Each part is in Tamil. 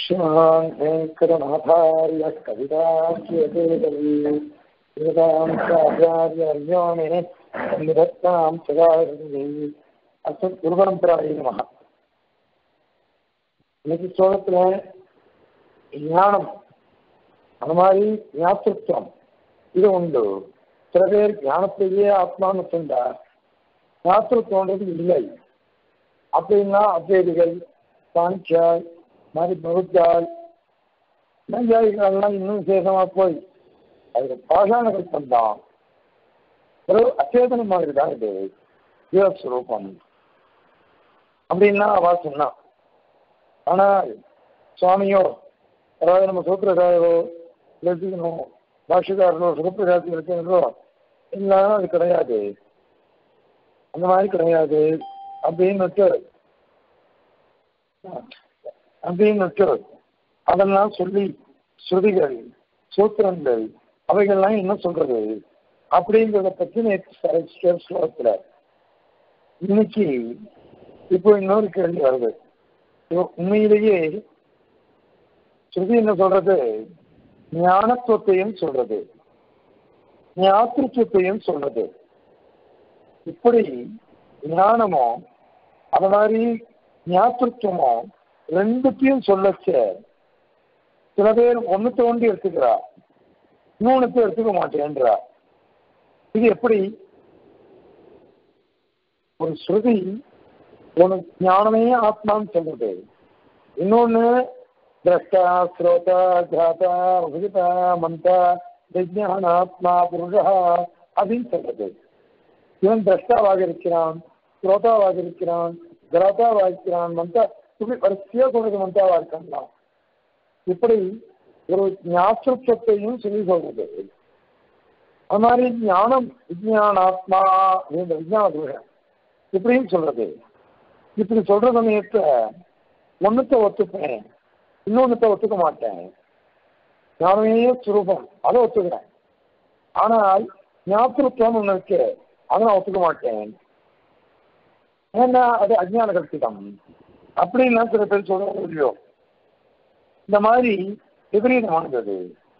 श्रीमान् वेङ्कटनाथार्य कविताख्यकेतवी वेदान्ताचार्यर्यो मे निधत्तां सदाहृदि அசல் குருபரம்பராய நமக இன்னைக்கு சோழத்துல ஞானம் அந்த மாதிரி ஞாபகத்துவம் இது உண்டு சில பேர் ஞானத்தையே ஆத்மான்னு சொன்னா ஞாபகத்துவன்றது இல்லை அப்படின்னா அத்வைதிகள் சாங்கியாய் மாதிரி பகுத்தால் நஞ்சாதிகளெல்லாம் இன்னும் விசேஷமா போய் அதுக்கு பாஷாண கல்பம் தான் ஒரு அச்சேதன மாதிரி தான் இது ஜீவஸ்வரூபம் அப்படின்னா அவ சொன்னா ஆனால் சுவாமியோ அதாவது நம்ம சூத்திரக்காரரோ எழுதிக்கணும் பாஷக்காரரோ சுகப்பிரகாசி இருக்கிறோ எல்லாரும் அது கிடையாது அந்த மாதிரி கிடையாது அப்படின்னு அப்படின்னு அதெல்லாம் சொல்லி ஸ்ருதிகள் சூத்திரங்கள் அவைகள்லாம் என்ன சொல்றது அப்படிங்கிறத பத்தி நேற்று ஸ்லோகத்துல இன்னைக்கு இப்போ இன்னொரு கேள்வி வருது உண்மையிலேயே ஸ்ருதி என்ன சொல்றது ஞானத்துவத்தையும் சொல்றது ஞாத்திருத்துவத்தையும் சொல்றது இப்படி ஞானமோ அது மாதிரி ஞாத்திருத்துவமோ ரெண்டுத்தையும் சொல்லச்ச சில பேர் ஒன்னு தோண்டி எடுத்துக்கிறா இன்னொன்னுக்கு எடுத்துக்க மாட்டேன்றா இது எப்படி ஒரு ஸ்ருதி ஒன்று ஞானமே ஆத்மான்னு சொல்றது இன்னொன்னு திரஷ்டா ஸ்ரோதா கிராதா உபகிதா மந்தா விஜயான ஆத்மா புருஷா அப்படின்னு சொல்றது இவன் திரஷ்டாவாக இருக்கிறான் ஸ்ரோதாவாக இருக்கிறான் கிராதாவாக இருக்கிறான் மந்தா இப்படி வரிசையா சொல்றது மந்தாவா இருக்கான் இப்படி ஒரு ஞாபகத்தையும் சொல்லி சொல்றது அது மாதிரி ஞானம் விஜயான ஆத்மா அப்படின்ற விஜயான புருஷன் இப்படின்னு சொல்றது இப்படி சொல்ற சமயத்தை ஒன்னுத்த ஒத்துப்பேன் இன்னொன்னுத்த ஒத்துக்க மாட்டேன் ஞானமே சுரூபம் அதை ஒத்துக்கிறேன் ஆனால் ஞாபகத்துவம் ஒன்று இருக்கு அதை நான் ஒத்துக்க மாட்டேன் ஏன்னா அது அஜ்ஞான கல்பிதம் அப்படின்னா சில பேர் சொல்ல முடியும் இந்த மாதிரி விபரீதமானது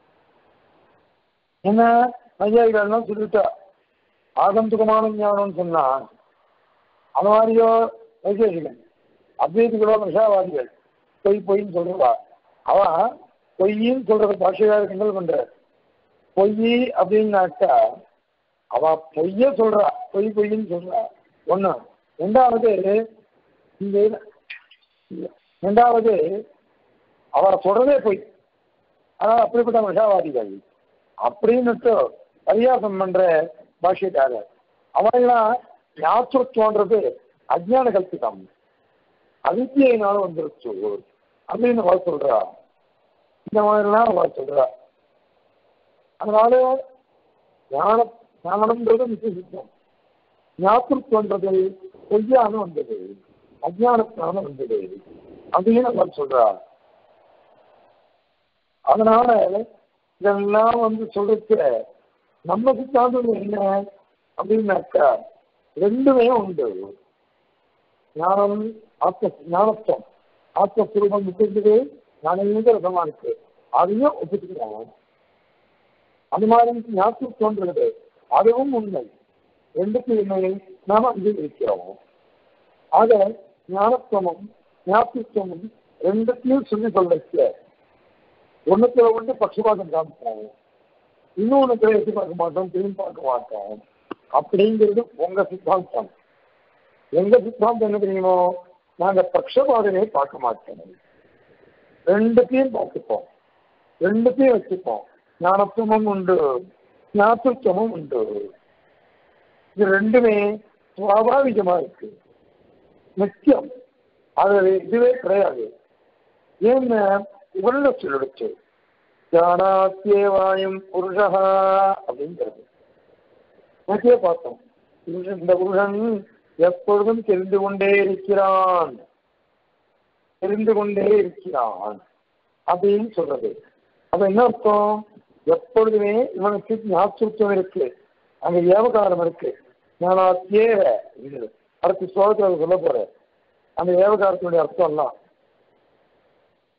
என்ன நையாயிகள்லாம் சொல்லிட்டா ஆகந்துகமான ஞானம்னு சொன்னா அந்த மாதிரியோ வைசேஷிகள் அத்வைதிகளோ விஷாவாதிகள் பொய் பொய்ன்னு சொல்றா அவன் பொய்ன்னு சொல்றத பாஷையாக கிண்டல் பண்ற பொய் அப்படின்னாக்கா அவ பொய்ய சொல்றா பொய் பொய்ன்னு சொல்றா ஒண்ணு ரெண்டாவது இந்த ரெண்டாவது அவ சொல்றதே பொய் ஆனால் அப்படிப்பட்ட விஷாவாதிகள் அப்படின்னுட்டு பரியாசம் பண்ற பாஷ்யக்காரர் அவெல்லாம் ஞாபகத்துவன்றது அஜ்ஞான கல்பிதம் அவித்தியினால வந்துருச்சு அப்படின்னு அவ சொல்றா இந்த மாதிரிலாம் அவ சொல்றா அதனால ஞான ஞானம்ன்றது விசேஷம் ஞாபகத்துவன்றது பொய்யான வந்தது அஜ்ஞானத்தினால வந்தது அப்படின்னு அவ சொல்றா அதனால இதெல்லாம் வந்து சொல்லிருக்கிற நம்ம சித்தாந்தம் என்ன அப்படின்னாக்கா ரெண்டுமே உண்டு ஞானம் ஆத்ம ஞானத்துவம் ஆத்மஸ்வரூபம் விட்டுருக்குது ஞானங்கிற ரசமா இருக்கு அதையும் ஒப்புச்சுக்கிறோம் அது மாதிரி ஞாபகம் தோன்றுறது அதுவும் உண்மை ரெண்டுக்குமே நாம அங்கீகரிக்கிறோம் ஆக ஞானத்துவமும் ஞாபகத்துவமும் ரெண்டுத்தையும் சொல்லி சொல்லிருக்க ஒன்னுத்துல ஒன்று பட்சபாதம் காமிப்போம் இன்னொன்னு எட்டி பார்க்க மாட்டோம் திரும்பி பார்க்க மாட்டோம் அப்படிங்கிறது உங்க சித்தாந்தம் எங்க சித்தாந்தம் என்ன தெரியுமோ நாங்க பட்சபாதமே பார்க்க மாட்டோம் ரெண்டுத்தையும் பார்த்துப்போம் ரெண்டுத்தையும் வச்சுப்போம் ஞானத்துவமும் உண்டு ஞாபகத்துவமும் உண்டு இது ரெண்டுமே சுவாபாவிகமா இருக்கு நித்தியம் அது இதுவே கிடையாது ஏன்னு உள்ள சொல்லிடுச்சு ஜானாத்தியேவாயும் புருஷா அப்படிங்கிறது நேற்றே பார்த்தோம் இந்த புருஷன் எப்பொழுதும் தெரிந்து கொண்டே இருக்கிறான் தெரிந்து கொண்டே இருக்கிறான் அப்படின்னு சொல்றது அப்ப என்ன அர்த்தம் எப்பொழுதுமே இவனுக்கு ஞாபகம் இருக்கு அங்க ஏவகாரம் இருக்கு ஞானாத்தியேவ இது அடுத்த ஸ்லோகத்தில் சொல்ல போற அந்த ஏவகாரத்தினுடைய அர்த்தம் எல்லாம்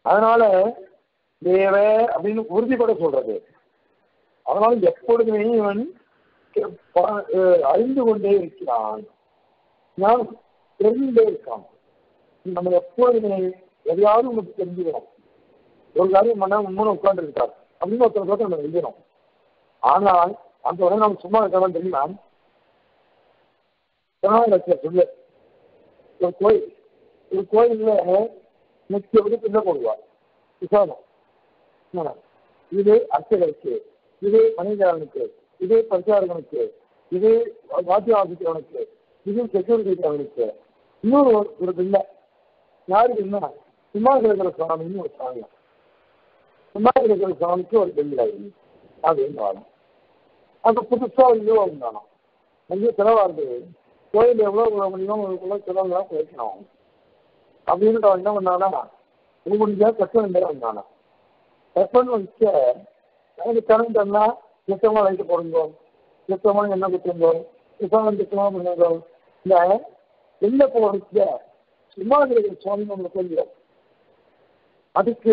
அதனால தேவ அப்படின்னு உறுதிப்பட சொல்றது அதனால எப்பொழுதுமே இவன் ப- அஹ் அறிந்து கொண்டே இருக்கிறான் நான் தெரிந்தே இருக்கான் நம்ம எப்பொழுதுமே எதையாவது உங்களுக்கு தெரிஞ்சுக்கணும் ஒரு காரியம் பண்ணா உண்மையை உட்கார்ந்து இருக்கார் அப்படின்னு ஒருத்தர் பார்த்து நம்ம எழுதணும் ஆனால் அந்த உடனே நம்ம சும்மா இருக்கலாம் தெரியுமா திருநாவுக்கரசர் சொல்லு ஒரு கோயில் ஒரு கோயில்ல முக்கிய வந்து பின்ன போடுவார் விசாரம் என்ன? இது அர்ச்சகருக்கு இது பணிகாரனுக்கு இது பிரச்சாரகனுக்கு இது வாத்திய ஆசிரியவனுக்கு இது செக்யூரிட்டி அவனுக்கு இன்னொரு ஒரு- ஒரு பிள்ளை யாருக்கு என்ன சிம்மாசேகர சுவாமின்னு ஒரு சுவாமி சிம்மாசேகர சுவாமிக்கு ஒரு பிள்ளை அப்படின்னு வாழும் அந்த புதுசா ஒரு இதுவா இருந்தானோ நிறைய செலவா இருந்தது கோயில் எவ்வளவு முடியும் உங்களுக்குள்ள செலவுலாம் குறைக்கணும் அப்படின்னு அவன் என்ன பண்ணானா இது முடிஞ்சா கட்டணம் பேர் வந்தானா கட்டணம் வச்ச எனக்கு கரண்ட் என்ன சுத்தமா லைட்டு போடுங்க சுத்தமா என்ன குத்துங்க சுத்தமா சுத்தமா பண்ணுங்க இந்த வெளில போடுற சும்மா இருக்கிற சுவாமி நம்மளுக்கு தெரியும் அதுக்கு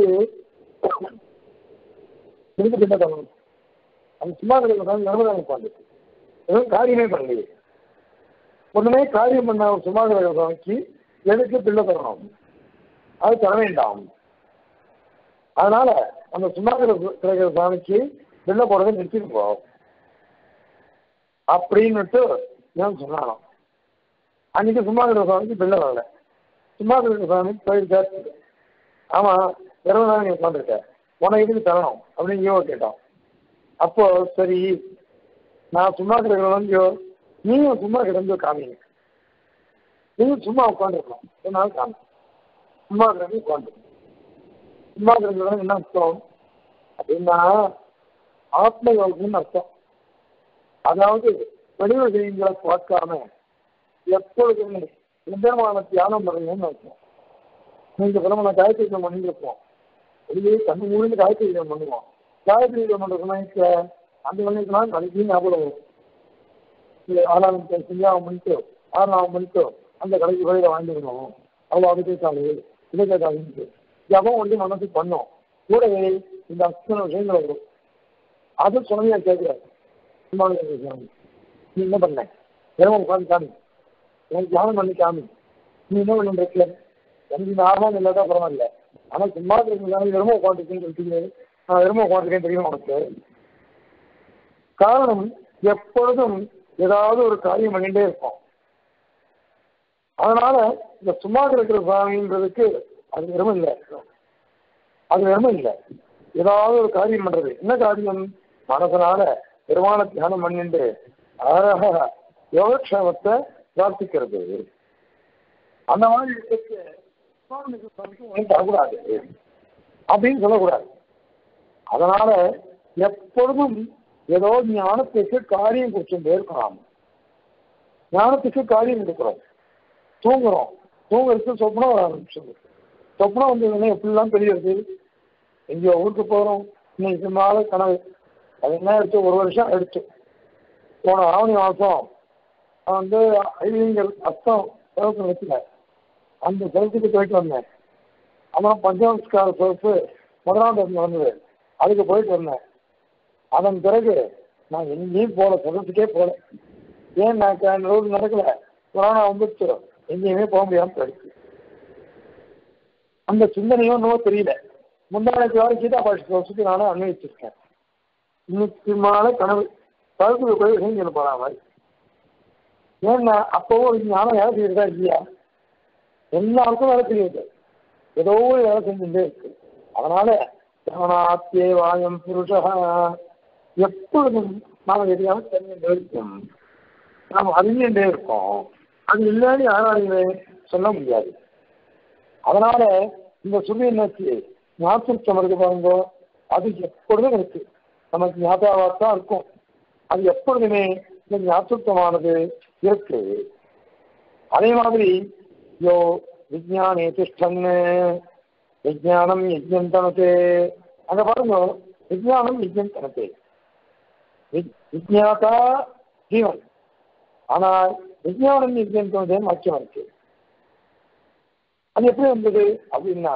திரும்ப என்ன பண்ணணும் அந்த சும்மா இருக்கிற சுவாமி நிர்மலா உட்காந்துருக்கு எதுவும் காரியமே பண்ணலையே ஒண்ணுமே காரியம் பண்ண ஒரு சும்மா இருக்கிற சுவாமிக்கு எதுக்கு பிள்ளை தரணும் அது தர வேண்டாம் அதனால அந்த சும்மாக்கிற கிரக சுவாமிக்கு பிள்ளை போடுறதை நிறுத்திட்டு போ அப்படின்னுட்டு நான் சொன்னாலும் அன்னைக்கு சும்மாக்கிற சுவாமிக்கு பிள்ளை வரல சும்மாக்கிற சுவாமி போயிருக்காரு ஆமா இருபது நாள் நீ உட்காந்துருக்க உனக்கு எதுக்கு தரணும் அப்படின்னு யோகா கேட்டான் அப்போ சரி நான் சும்மா கிடக்கிறவங்க நீயும் சும்மா கிடந்து காமிங்க நீங்க சும்மா உட்காந்துருக்கலாம் என்னால காமி சும்மா கிடந்து உட்காந்து சும்மா கிடக்கிறவங்க என்ன அர்த்தம் அப்படின்னா ஆத்ம யோகம்னு அர்த்தம் அதாவது வெளி விஷயங்களை பார்க்காம எப்பொழுதுமே நிஜமான தியானம் பண்ணுங்கன்னு அர்த்தம் நீங்க பிரமண காயத்ரி பண்ணிருப்போம் வெளியே கண்ணு மூணு காயத்ரி பண்ணுவோம் காயத்ரி பண்ற சமயத்துல அந்த மணிக்கெல்லாம் கடைசி ஞாபகம் வரும் இது ஆறாம் செஞ்சாவும் மணிக்கு ஆறாம் மணிக்கு அந்த கடைக்கு போய் வாங்கிடணும் அவ்வளோ அது கேட்காது இதை கேட்காதுன்னு ஜபம் வந்து மனசுக்கு பண்ணோம் கூடவே இந்த அத்தனை விஷயங்கள் வரும் அது சுவாமியா கேட்கிறாரு சும்மா சுவாமி நீ என்ன பண்ண தினமும் உட்காந்து காமி எனக்கு தியானம் பண்ணி காமி நீ என்ன பண்ணிட்டு இருக்க எனக்கு இந்த ஆர்வம் இல்லாத பரவாயில்ல ஆனா சும்மா இருக்கிறதுனால வெறும் உட்காந்துருக்கேன்னு சொல்லிட்டு நான் வெறும் உட்காந்துருக்கேன்னு தெரியும் உனக்கு காரணம் எப்பொழுதும் ஏதாவது ஒரு காரியம் பண்ணிட்டே இருப்போம் அதனால இந்த சும்மா இருக்கிற சுவாமின்றதுக்கு அது வெறும் இல்லை அது வெறும் இல்லை ஏதாவது ஒரு காரியம் பண்றது என்ன காரியம் மனசனால பெருமான தியானம் பண்ணிட்டு அழகா யோகக்ஷேமத்தை பிரார்த்திக்கிறது அந்த மாதிரி இருக்கிறது சுவாமிக்கு சுவாமிக்கு உனக்கு தரக்கூடாது அப்படின்னு சொல்லக்கூடாது அதனால எப்பொழுதும் ஏதோ ஞானத்துக்கு காரியம் குறிச்சுட்டே இருக்கலாம் ஞானத்துக்கு காரியம் இருக்கிறோம் தூங்குறோம் தூங்குறதுக்கு சொப்னம் வர ஆரம்பிச்சது சொப்னம் வந்ததுன்னா எப்படிலாம் தெரியுது எங்கேயோ ஊருக்கு போகிறோம் இன்னைக்கு நாள் கனவு அது என்ன எடுத்து ஒரு வருஷம் எடுத்து போன ஆவணி மாதம் வந்து ஐவிங்கர் அர்த்தம் சிவப்பு வச்சுல அந்த சிவத்துக்கு போயிட்டு வந்தேன் அப்புறம் பஞ்சவம்ஸ்கார சிவப்பு முதலாம் தேதி வந்தது அதுக்கு போயிட்டு வந்தேன் அதன் பிறகு நான் எங்கேயும் போகல சதத்துக்கே போகல ஏன் நான் ரோடு நடக்கல கொரோனா வந்துச்சு எங்கேயுமே போக முடியாம போயிடுச்சு அந்த சிந்தனையும் இன்னும் தெரியல முந்தானத்து வரை கீதா பாஷ் வருஷத்துக்கு நானும் அன்வயிச்சிருக்கேன் நிச்சயமான கனவு கருத்துக்கு போய் செஞ்சு போற மாதிரி ஏன்னா அப்பவும் ஒரு ஞானம் வேலை செய்யறதா இல்லையா எல்லாருக்கும் வேலை செய்யுது ஏதோ ஒரு வேலை செஞ்சுட்டே இருக்கு அதனால சிரவணாத்தியே வாயம் புருஷா எப்பொழுதும் நாம் எதையாவது தெரிஞ்சுட்டே இருக்கோம் நாம் அறிஞ்சுட்டே இருக்கோம் அது இல்லைன்னு யாராலையுமே சொல்ல முடியாது அதனால இந்த சொல்லி என்னாச்சு ஞாபகம் இருக்கு பாருங்க அது எப்பொழுதும் இருக்கு நமக்கு ஞாபகமாக தான் இருக்கும் அது எப்பொழுதுமே இந்த ஞாபகமானது இருக்கு அதே மாதிரி யோ விஜயானே திஷ்டன்னு விஜயானம் யஜ்யம் தனத்தே அங்க பாருங்க விஜயானம் யஜ்யம் தனத்தே விஜயாதா ஜீவன் ஆனால் விஜயானம் யஜ்யம் தனதே வாக்கியம் இருக்கு அது எப்படி வந்தது அப்படின்னா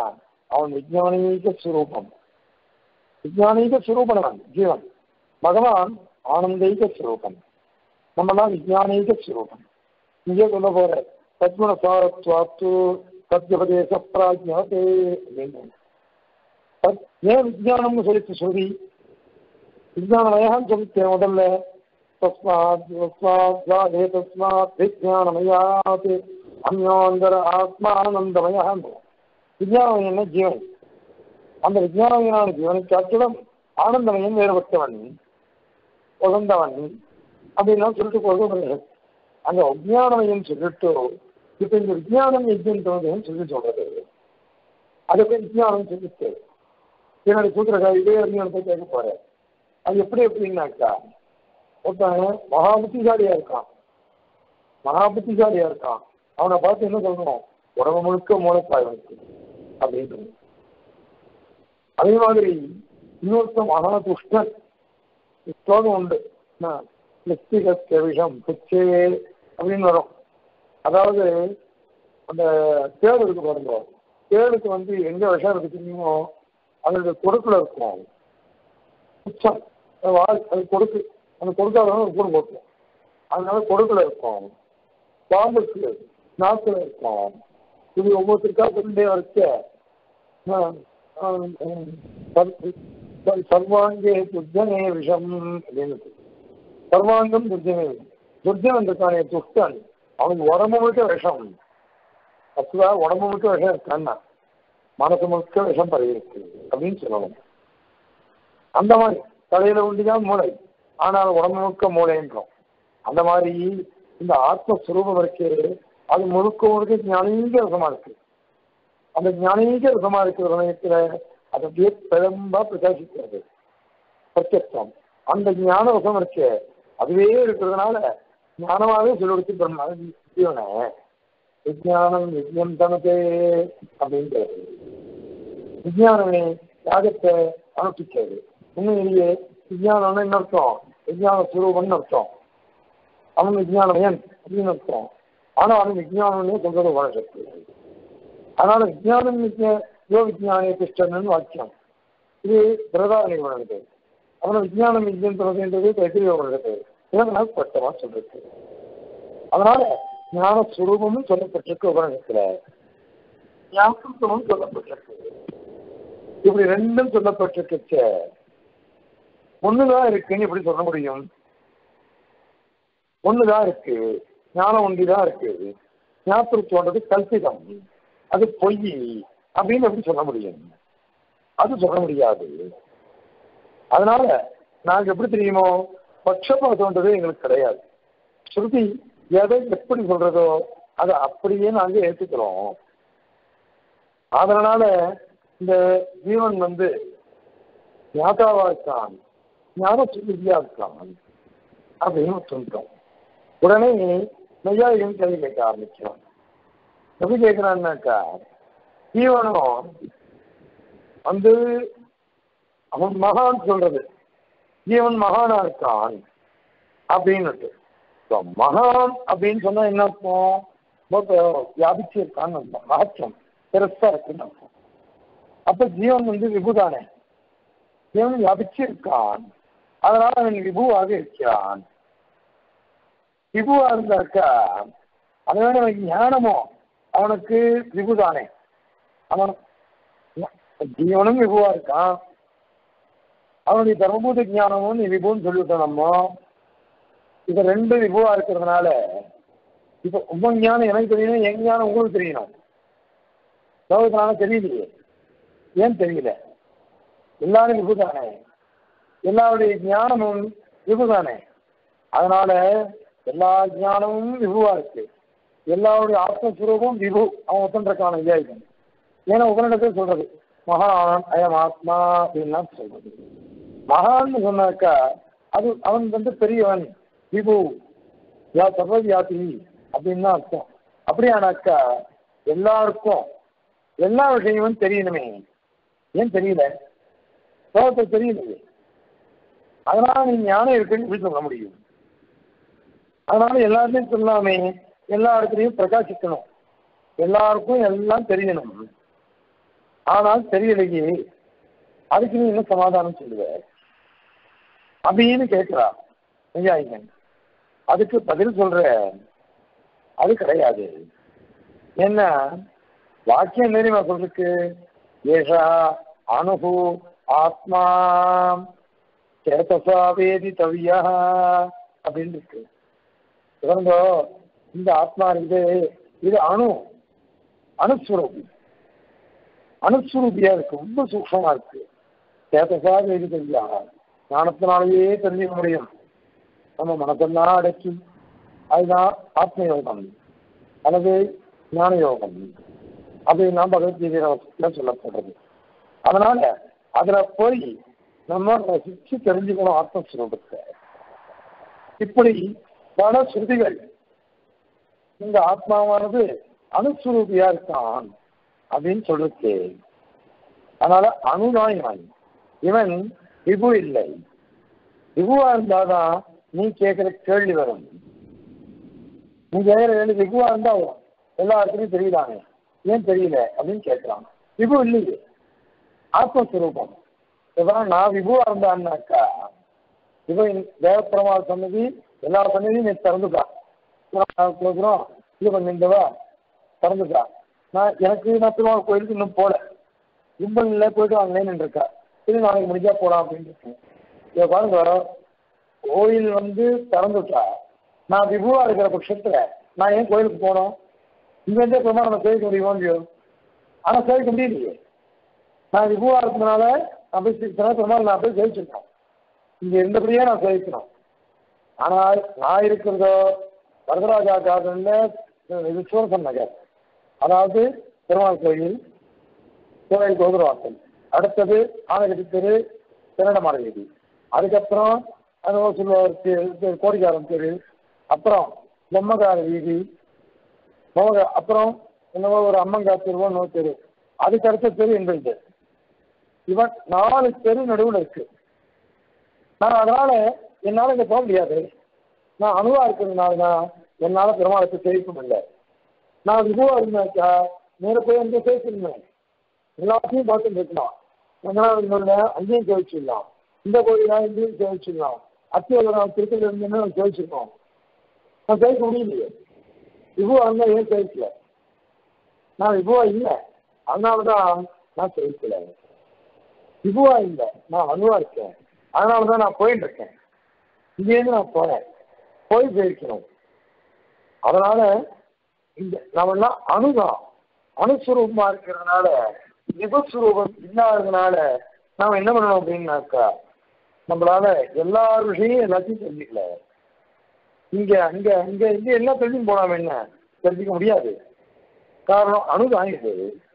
அவன் விஜயானீக ஸ்வரூபம் விஜயானீக ஸ்வரூபனவன் ஜீவன் பகவான் ஆனந்தைக ஸ்வரூபம் நம்மலாம் விஜயானீக ஸ்வரூபம் இங்கே சொல்ல போற தத்மன சாரத்வாத்து சத்யபதேச பிராஜ்யதே அப்படின்னு தத்- ஏன் விஜயானம்னு சொல்லிட்டு சொல்லி விஜயானமயான்னு சொல்லிட்டேன் முதல்ல தஸ்மாத் தஸ்மாத் ஜாதே தஸ்மாத் விஜயானமயாத் அந்யோந்தர ஆத்மானந்தமயான் விஜயானமயம் என்ன ஜீவன் அந்த விஜயானமயனான ஜீவனை காட்டிலும் ஆனந்தமயம் வேறுபட்டவன் உகந்தவன் அப்படின்லாம் சொல்லிட்டு போகிறது அந்த விஜயானமயம் சொல்லிட்டு இப்ப இந்த விஜயானம் யஜ்யன்றதுன்னு சொல்லி சொல்றது அது போய் விஜயானம் சொல்லிட்டு என்னோட சூத்திரக்கா இதே அறிஞத்தை கேட்க போறேன் அது எப்படி எப்படின்னாக்கா ஒருத்தன் மகா புத்திசாலியா இருக்கான் மகா புத்திசாலியா இருக்கான் அவனை பார்த்து என்ன சொல்லணும் உடம்பு முழுக்க மூளைப்பாய்வனுக்கு அப்படின்னு அதே மாதிரி இன்னொருத்தன் மகா துஷ்டன் ஸ்லோகம் உண்டு நிஸ்திக விஷம் புச்சே அப்படின்னு வரும் அதாவது அந்த தேடு இருக்கு பாருங்க தேடுக்கு வந்து எங்க விஷம் இருக்கு தெரியுமோ அதோட கொடுக்குல இருக்கும் உச்சம் அது வாய் அது கொடுக்கு அந்த கொடுக்காதவங்க ஒரு கூடு போட்டுரும் அதனால கொடுக்குல இருக்கும் பாம்புக்கு நாக்குல இருக்கும் இது ஒவ்வொருத்தருக்கா சொல்லிட்டே வரைக்க சர்வாங்கே துர்ஜனே விஷம் அப்படின்னு இருக்கு. சர்வாங்கம் துர்ஜனே துர்ஜனன் இருக்கானே துஷ்டன் அவனுக்கு உடம்பு முழுக்க விஷம் அப்பா உடம்பு முழுக்க விஷம் இருக்கான்னா மனசு முழுக்க விஷம் பரவி இருக்கு அப்படின்னு சொல்லணும் அந்த மாதிரி தலையில உண்டிதான் மூளை ஆனால் உடம்பு முழுக்க மூளைன்றோம் அந்த மாதிரி இந்த ஆத்மஸ்வரூபம் இருக்கு அது முழுக்க முழுக்க ஞானீக ரசமா இருக்கு அந்த ஞானீக ரசமா இருக்கிற சமயத்துல அது அப்படியே பெரும்பா பிரகாசிக்கிறது பிரத்யட்சம் அந்த ஞான ரசம் இருக்கு அதுவே இருக்கிறதுனால ஞானமாவே சொல்லி பிரம்ம ஜீவனை விஜயானம் விஜயம் தனதே அப்படின்றது விஜயானமே யாகத்தை அனுப்பிச்சது உண்மையிலேயே விஜயானம்னு என்ன அர்த்தம் விஜயான சுரூபம்னு அர்த்தம் அவன் விஜயானமயன் அப்படின்னு அர்த்தம் ஆனா அவன் விஜயானம்னே சொல்றது உபனிஷத்து அதனால விஜயானம் விஜய- யோ விஜயானே கிருஷ்ணன் வாக்கியம் இது பிரதாரணி உணர்ந்து அவனை விஜயானம் விஜயம் சொல்றதுன்றது தைத்திரிய உணர்ந்து இதனால் ஸ்பஷ்டமா சொல்றது அதனால ஞான சுரூபமும் சொல்லப்பட்டிருக்கு உபநிஷத்துல ஞாபகமும் சொல்லப்பட்டிருக்கு இப்படி ரெண்டும் சொல்லப்பட்டிருக்க ஒண்ணுதான் இருக்குன்னு எப்படி சொல்ல முடியும் ஒண்ணுதான் இருக்கு ஞானம் ஒன்றிதான் இருக்கு ஞாபகத்தோன்றது கல்பிதம் அது பொய் அப்படின்னு எப்படி சொல்ல முடியும் அது சொல்ல முடியாது அதனால நாங்க எப்படி தெரியுமோ பட்சபாதம்ன்றது எங்களுக்கு கிடையாது ஸ்ருதி எதை எப்படி சொல்றதோ அதை அப்படியே நாங்க ஏற்றுக்கிறோம் அதனால இந்த ஜீவன் வந்து ஞாதாவா இருக்கான் ஞான சுருதியா இருக்கான் அப்படின்னு சொல்லிட்டோம் உடனே நையாயிரம் கேள்வி கேட்க ஆரம்பிக்கிறோம் எப்படி கேட்கிறான்னாக்கா ஜீவனும் வந்து அவன் மகான் சொல்றது ஜீவன் மகானா இருக்கான் அப்படின்னுட்டு இப்போ மகான் அப்படின்னு சொன்னா என்ன அர்த்தம் ரொம்ப வியாபிச்சு இருக்கான்னு அர்த்தம் மகத்துவம் பெருசா இருக்குன்னு அர்த்தம் அப்ப ஜீவன் வந்து விபுதானே ஜீவன் வியாபிச்சு இருக்கான் அதனால அவன் விபுவாக இருக்கிறான் விபுவா இருந்தாக்கா அதனால அவன் ஞானமோ அவனுக்கு விபுதானே அவன் ஜீவனும் விபுவா இருக்கான் அவனுடைய தர்மபூத ஞானமும் நீ விபுன்னு சொல்லிவிட்டோம் நம்ம இது ரெண்டு விபுவா இருக்கிறதுனால இப்ப உங்க ஞானம் எனக்கு தெரியணும் என் ஞானம் உங்களுக்கு தெரியணும் லோகத்தினால தெரியலையே ஏன் தெரியல எல்லாரும் விபுதானே எல்லாருடைய ஞானமும் விபுதானே அதனால எல்லா ஞானமும் விபுவா இருக்கு எல்லாருடைய ஆத்மஸ்வரூபம் விபு அவன் ஒத்தன்றக்கான விஜயாயுதம் ஏன்னா உபனிடத்தில் சொல்றது மகான் அயம் ஆத்மா அப்படின்லாம் சொல்றது மகான்னு சொன்னாக்கா அது அவன் வந்து பெரியவன் விபு யா சர்வவியாதி அப்படின்னு தான் அர்த்தம் அப்படியானாக்கா எல்லாருக்கும் எல்லா விஷயமும் தெரியணுமே ஏன் தெரியல லோகத்தை தெரியலையே அதனால நீ ஞானம் இருக்குன்னு எப்படி சொல்ல முடியும் அதனால எல்லாருமே சொல்லாமே எல்லா இடத்துலையும் பிரகாசிக்கணும் எல்லாருக்கும் எல்லாம் தெரியணும் ஆனால் தெரியலையே அதுக்கு நீ என்ன சமாதானம் சொல்லுவ அப்படின்னு கேட்கிறா நெய்யாயிகன் அதுக்கு பதில் சொல்ற அது கிடையாது என்ன வாக்கியம் என்ன தெரியுமா சொல்றதுக்கு ஏஷா அணுகு ஆத்மா சேதசா வேதி தவியா அப்படின்னு இருக்கு இவங்க இந்த ஆத்மா இருக்குது இது அணு அணுஸ்வரூபி அணுஸ்வரூபியா இருக்கு ரொம்ப சூக்ஷமா இருக்கு சேதசா வேதி தவியா ஞானத்தினாலேயே தெரிஞ்சுக்க முடியும் நம்ம மனசெல்லாம் அடக்கி அதுதான் ஆத்ம யோகம் அல்லது ஞான யோகம் அப்படின்னு பகவத்கீதையில சொல்லப்படுறது அதனால அதுல போய் நம்ம ரசிச்சு தெரிஞ்சுக்கணும் ஆத்மஸ்வரூபத்தை இப்படி பல ஸ்ருதிகள் இந்த ஆத்மாவானது அணுஸ்வரூபியா இருக்கான் அப்படின்னு சொல்லிருக்கு அதனால அணுதான் இவன் இவன் விபு இல்லை விபுவா இருந்தாதான் நீ கேட்கிற கேள்வி வரும் நீ கேட்கிற கேள்வி விபுவா இருந்தா வரும் எல்லாருக்குமே தெரியுதாங்க ஏன் தெரியல அப்படின்னு கேட்கிறான் விபு இல்லையே ஆத்மஸ்வரூபம் இவன் நான் விபுவா இருந்தான்னாக்கா இவன் தேவப்பிரமாத சன்னதி எல்லா சன்னதியும் நீ திறந்துக்கா கொடுக்குறோம் இது கொஞ்சம் இந்தவா திறந்துக்கா நான் எனக்கு நான் திருவாரூர் கோயிலுக்கு இன்னும் போல கும்பல்ல போயிட்டு வாங்கினேன்னு இருக்கா சரி நாளைக்கு முடிஞ்சா போலாம் அப்படின்னு இருக்கேன் இதை பாருங்க கோயில் வந்து திறந்துட்டா நான் விபுவா இருக்கிற பட்சத்துல நான் ஏன் கோயிலுக்கு போனோம் இங்க இருந்தே பெருமா நம்ம சேவிக்க முடியுமோ இல்லையோ ஆனா சேவிக்க முடியலையே நான் விபுவா இருக்கிறதுனால நான் போய் சித்தனா பெருமாள் நான் போய் சேவிச்சிருக்கேன் இங்க இருந்தபடியே நான் சேவிக்கணும் ஆனால் நான் இருக்கிறதோ வரதராஜா கார்டன்ல இது சூரசன் நகர் அதாவது பெருமாள் கோயில் கோயில் கோபுரவாசல் அடுத்தது ஆனகட்டி தெரு திருநடமாட வீதி அதுக்கப்புறம் அது சொல்லுவார் கோடிக்காரன் தெரு அப்புறம் பொம்மகார வீதி பொம்மகா அப்புறம் என்னவோ ஒரு அம்மங்கா தெருவோ நோ தெரு அதுக்கு அடுத்த தெரு எங்களுக்கு இவன் நாலு தெரு நடுவில் இருக்கு நான் அதனால என்னால இங்க போக முடியாது நான் அணுவா இருக்கிறதுனால தான் என்னால பெருமாளுக்கு சேவிக்க முடியல நான் விபுவா இருந்தாக்கா நேர போய் அங்கே பேசிருந்தேன் எல்லாத்தையும் பார்த்து இருக்கணும் ரங்கநாதன் அங்கேயும் சேவிச்சிடலாம் இந்த கோயிலா இங்கேயும் சேவிச்சிடலாம் அத்தியோட நான் திருப்பதியில் இருந்தேன்னு நான் சேவிச்சிருக்கோம் நான் சேவிக்க முடியலையே விபுவா இருந்தா ஏன் சேவிக்கல நான் விபுவா இல்லை அதனால தான் நான் சேவிக்கல விபுவா இல்லை நான் அணுவா இருக்கேன் அதனால தான் நான் போயிட்டு இருக்கேன் இங்கேருந்து நான் போறேன் போய் ஜெயிக்கணும் அதனால இந்த நம்மெல்லாம் அணுதான் அணுஸ்வரூபமா இருக்கிறதுனால விபஸ்வரூபம் இல்லாததுனால நாம என்ன பண்ணணும் அப்படின்னாக்கா நம்மளால எல்லா விஷயம் எல்லாத்தையும் தெரிஞ்சுக்கல இங்க அங்க அங்க இங்க எல்லாம் தெரிஞ்சு போனாம என்ன தெரிஞ்சுக்க முடியாது காரணம் அணுதான் இது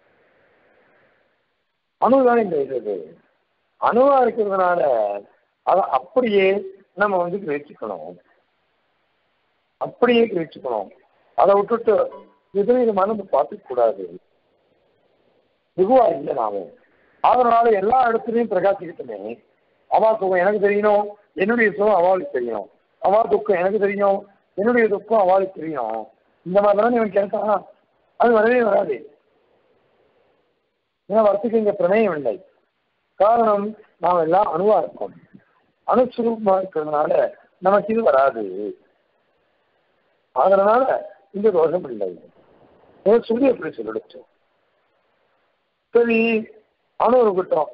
அணுதான் இந்த இது அணுவா இருக்கிறதுனால அதை அப்படியே நம்ம வந்து கிரகிச்சுக்கணும் அப்படியே கிரகிச்சுக்கணும் அதை விட்டுட்டு விபரீதமான நம்ம பார்த்துக்க கூடாது விகுவா இல்லை நாம அதனால எல்லா இடத்துலையும் பிரகாசிக்கிட்டுமே அவா சுகம் எனக்கு தெரியணும் என்னுடைய சுகம் அவளுக்கு தெரியணும் அவா துக்கம் எனக்கு தெரியும் என்னுடைய துக்கம் அவளுக்கு தெரியும் இந்த மாதிரி தானே இவன் கேட்டான் அது வரவே வராது ஏன்னா வரத்துக்கு இங்க பிரணயம் இல்லை காரணம் நாம் எல்லாம் அணுவா இருக்கோம் அணுசுரூபமா இருக்கிறதுனால நமக்கு இது வராது அதனால இந்த தோஷம் இல்லை சொல்லி எப்படி சொல்லிடுச்சு சரி அணு இருக்கட்டும்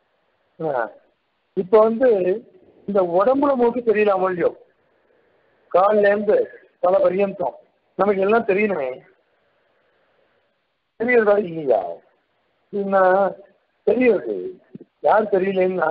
இப்ப வந்து இந்த உடம்புல மூக்கு தெரியலாமோ இல்லையோ காலில இருந்து பல பரியந்தம் நமக்கு எல்லாம் தெரியணுமே தெரியறதா இல்லையா என்ன தெரியுது யார் தெரியலன்னா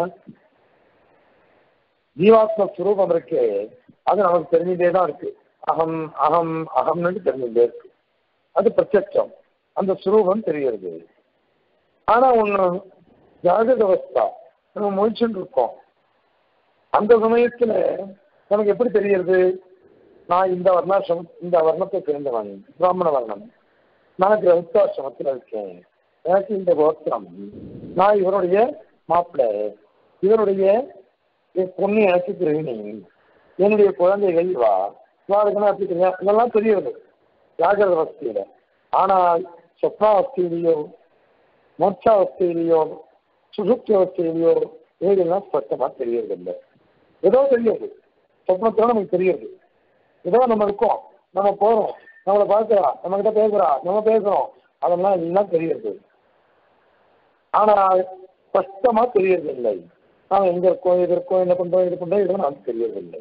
ஜீவாத்ம சுரூபம் இருக்கு அது நமக்கு தெரிஞ்சுட்டே தான் இருக்கு அகம் அகம் அகம்னு தெரிஞ்சுட்டே இருக்கு அது பிரத்யட்சம் அந்த சுரூபம் தெரிகிறது ஆனா ஒண்ணு ஜாகிரத அவஸ்தா நம்ம முழிச்சுட்டு இருக்கோம் அந்த சமயத்துல நமக்கு எப்படி தெரிகிறது நான் இந்த வர்ணாசிரமம் இந்த வர்ணத்தை சேர்ந்தவன் பிராமண வர்ணம் நான் கிரகஸ்தாசிரமத்தில் இருக்கேன் எனக்கு இந்த கோத்திரம் நான் இவருடைய மாப்பிள்ளை இவருடைய பொண்ணு எனக்கு கிரகிணி என்னுடைய குழந்தைகள் வா வாருக்குன்னா அப்படி தெரியும் இதெல்லாம் தெரியுது ஜாகிரத அவஸ்தையில ஆனால் சொப்னாவஸ்தையிலையோ மோட்சாவஸ்தையிலையோ சுசுப்தி அவஸ்தையிலையோ இவைகள்லாம் ஸ்பஷ்டமா தெரியறதில்லை ஏதோ தெரியுது சொப்னத்துல நமக்கு தெரியுது ஏதோ நம்ம இருக்கோம் நம்ம போறோம் நம்மளை பார்க்கிறா நம்ம கிட்ட பேசுறா நம்ம பேசுறோம் அதெல்லாம் எல்லாம் தெரியறது ஆனால் ஸ்பஷ்டமா தெரியறதில்லை நாம எங்க இருக்கோம் இது இருக்கோம் என்ன பண்றோம் இது பண்றோம் இதெல்லாம் நமக்கு தெரியறதில்லை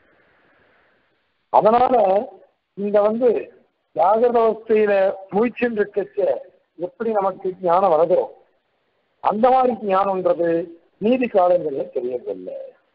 அதனால இந்த வந்து ஜாகிரத அவஸ்தையில முயற்சின்னு இருக்கச்ச எப்படி நமக்கு ஞானம் வருதோ அந்த மாதிரி ஞானம்ன்றது நீதி காலங்கள்ல தெரியறதில்லை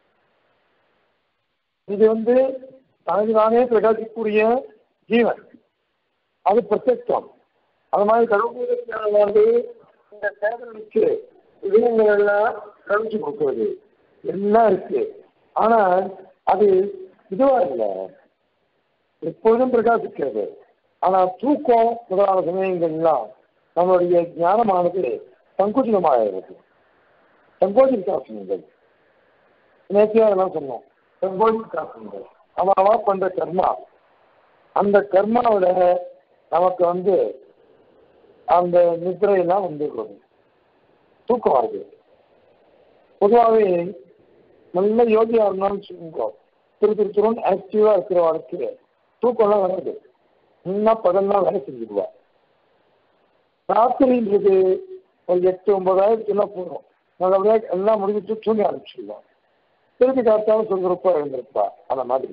இது வந்து தனதுதானே பிரகாசிக்கக்கூடிய ஜீவன் அது பிரத்யட்சம் அது மாதிரி கடவுள் வந்து இந்த தேவனுக்கு விஷயங்கள் எல்லாம் கழிச்சு கொடுக்குறது எல்லாம் இருக்கு ஆனா அது இதுவா இல்லை எப்பொழுதும் பிரகாசிக்கிறது ஆனா தூக்கம் முதலான சமயங்கள்லாம் நம்மளுடைய ஞானமானது சங்குச்சிதமாகிறது சங்கோச்சிதாசனங்கள் நேற்றையா அதெல்லாம் சொன்னோம் சங்கோச்சிதாசனங்கள் அவன் அவன் பண்ற கர்மா அந்த கர்மாவில நமக்கு வந்து அந்த நித்திரையெல்லாம் வந்துடுறது தூக்கம் வருது பொதுவாகவே நல்ல யோகியா இருந்தாலும் வச்சுக்கோங்க திரு திரு திருன்னு ஆக்டிவா இருக்கிறவளுக்கு தூக்கம்லாம் வராது இன்னும் பகல்லாம் வேலை செஞ்சுடுவா ராத்திரின்றது ஒரு எட்டு ஒன்பதாயிரத்துலாம் போதும் நல்லபடியாக எல்லாம் முடிஞ்சிட்டு தூங்கி ஆரம்பிச்சிடலாம் திருப்பி காத்தாலும் சுறுசுறுப்பா இருந்திருப்பா அந்த மாதிரி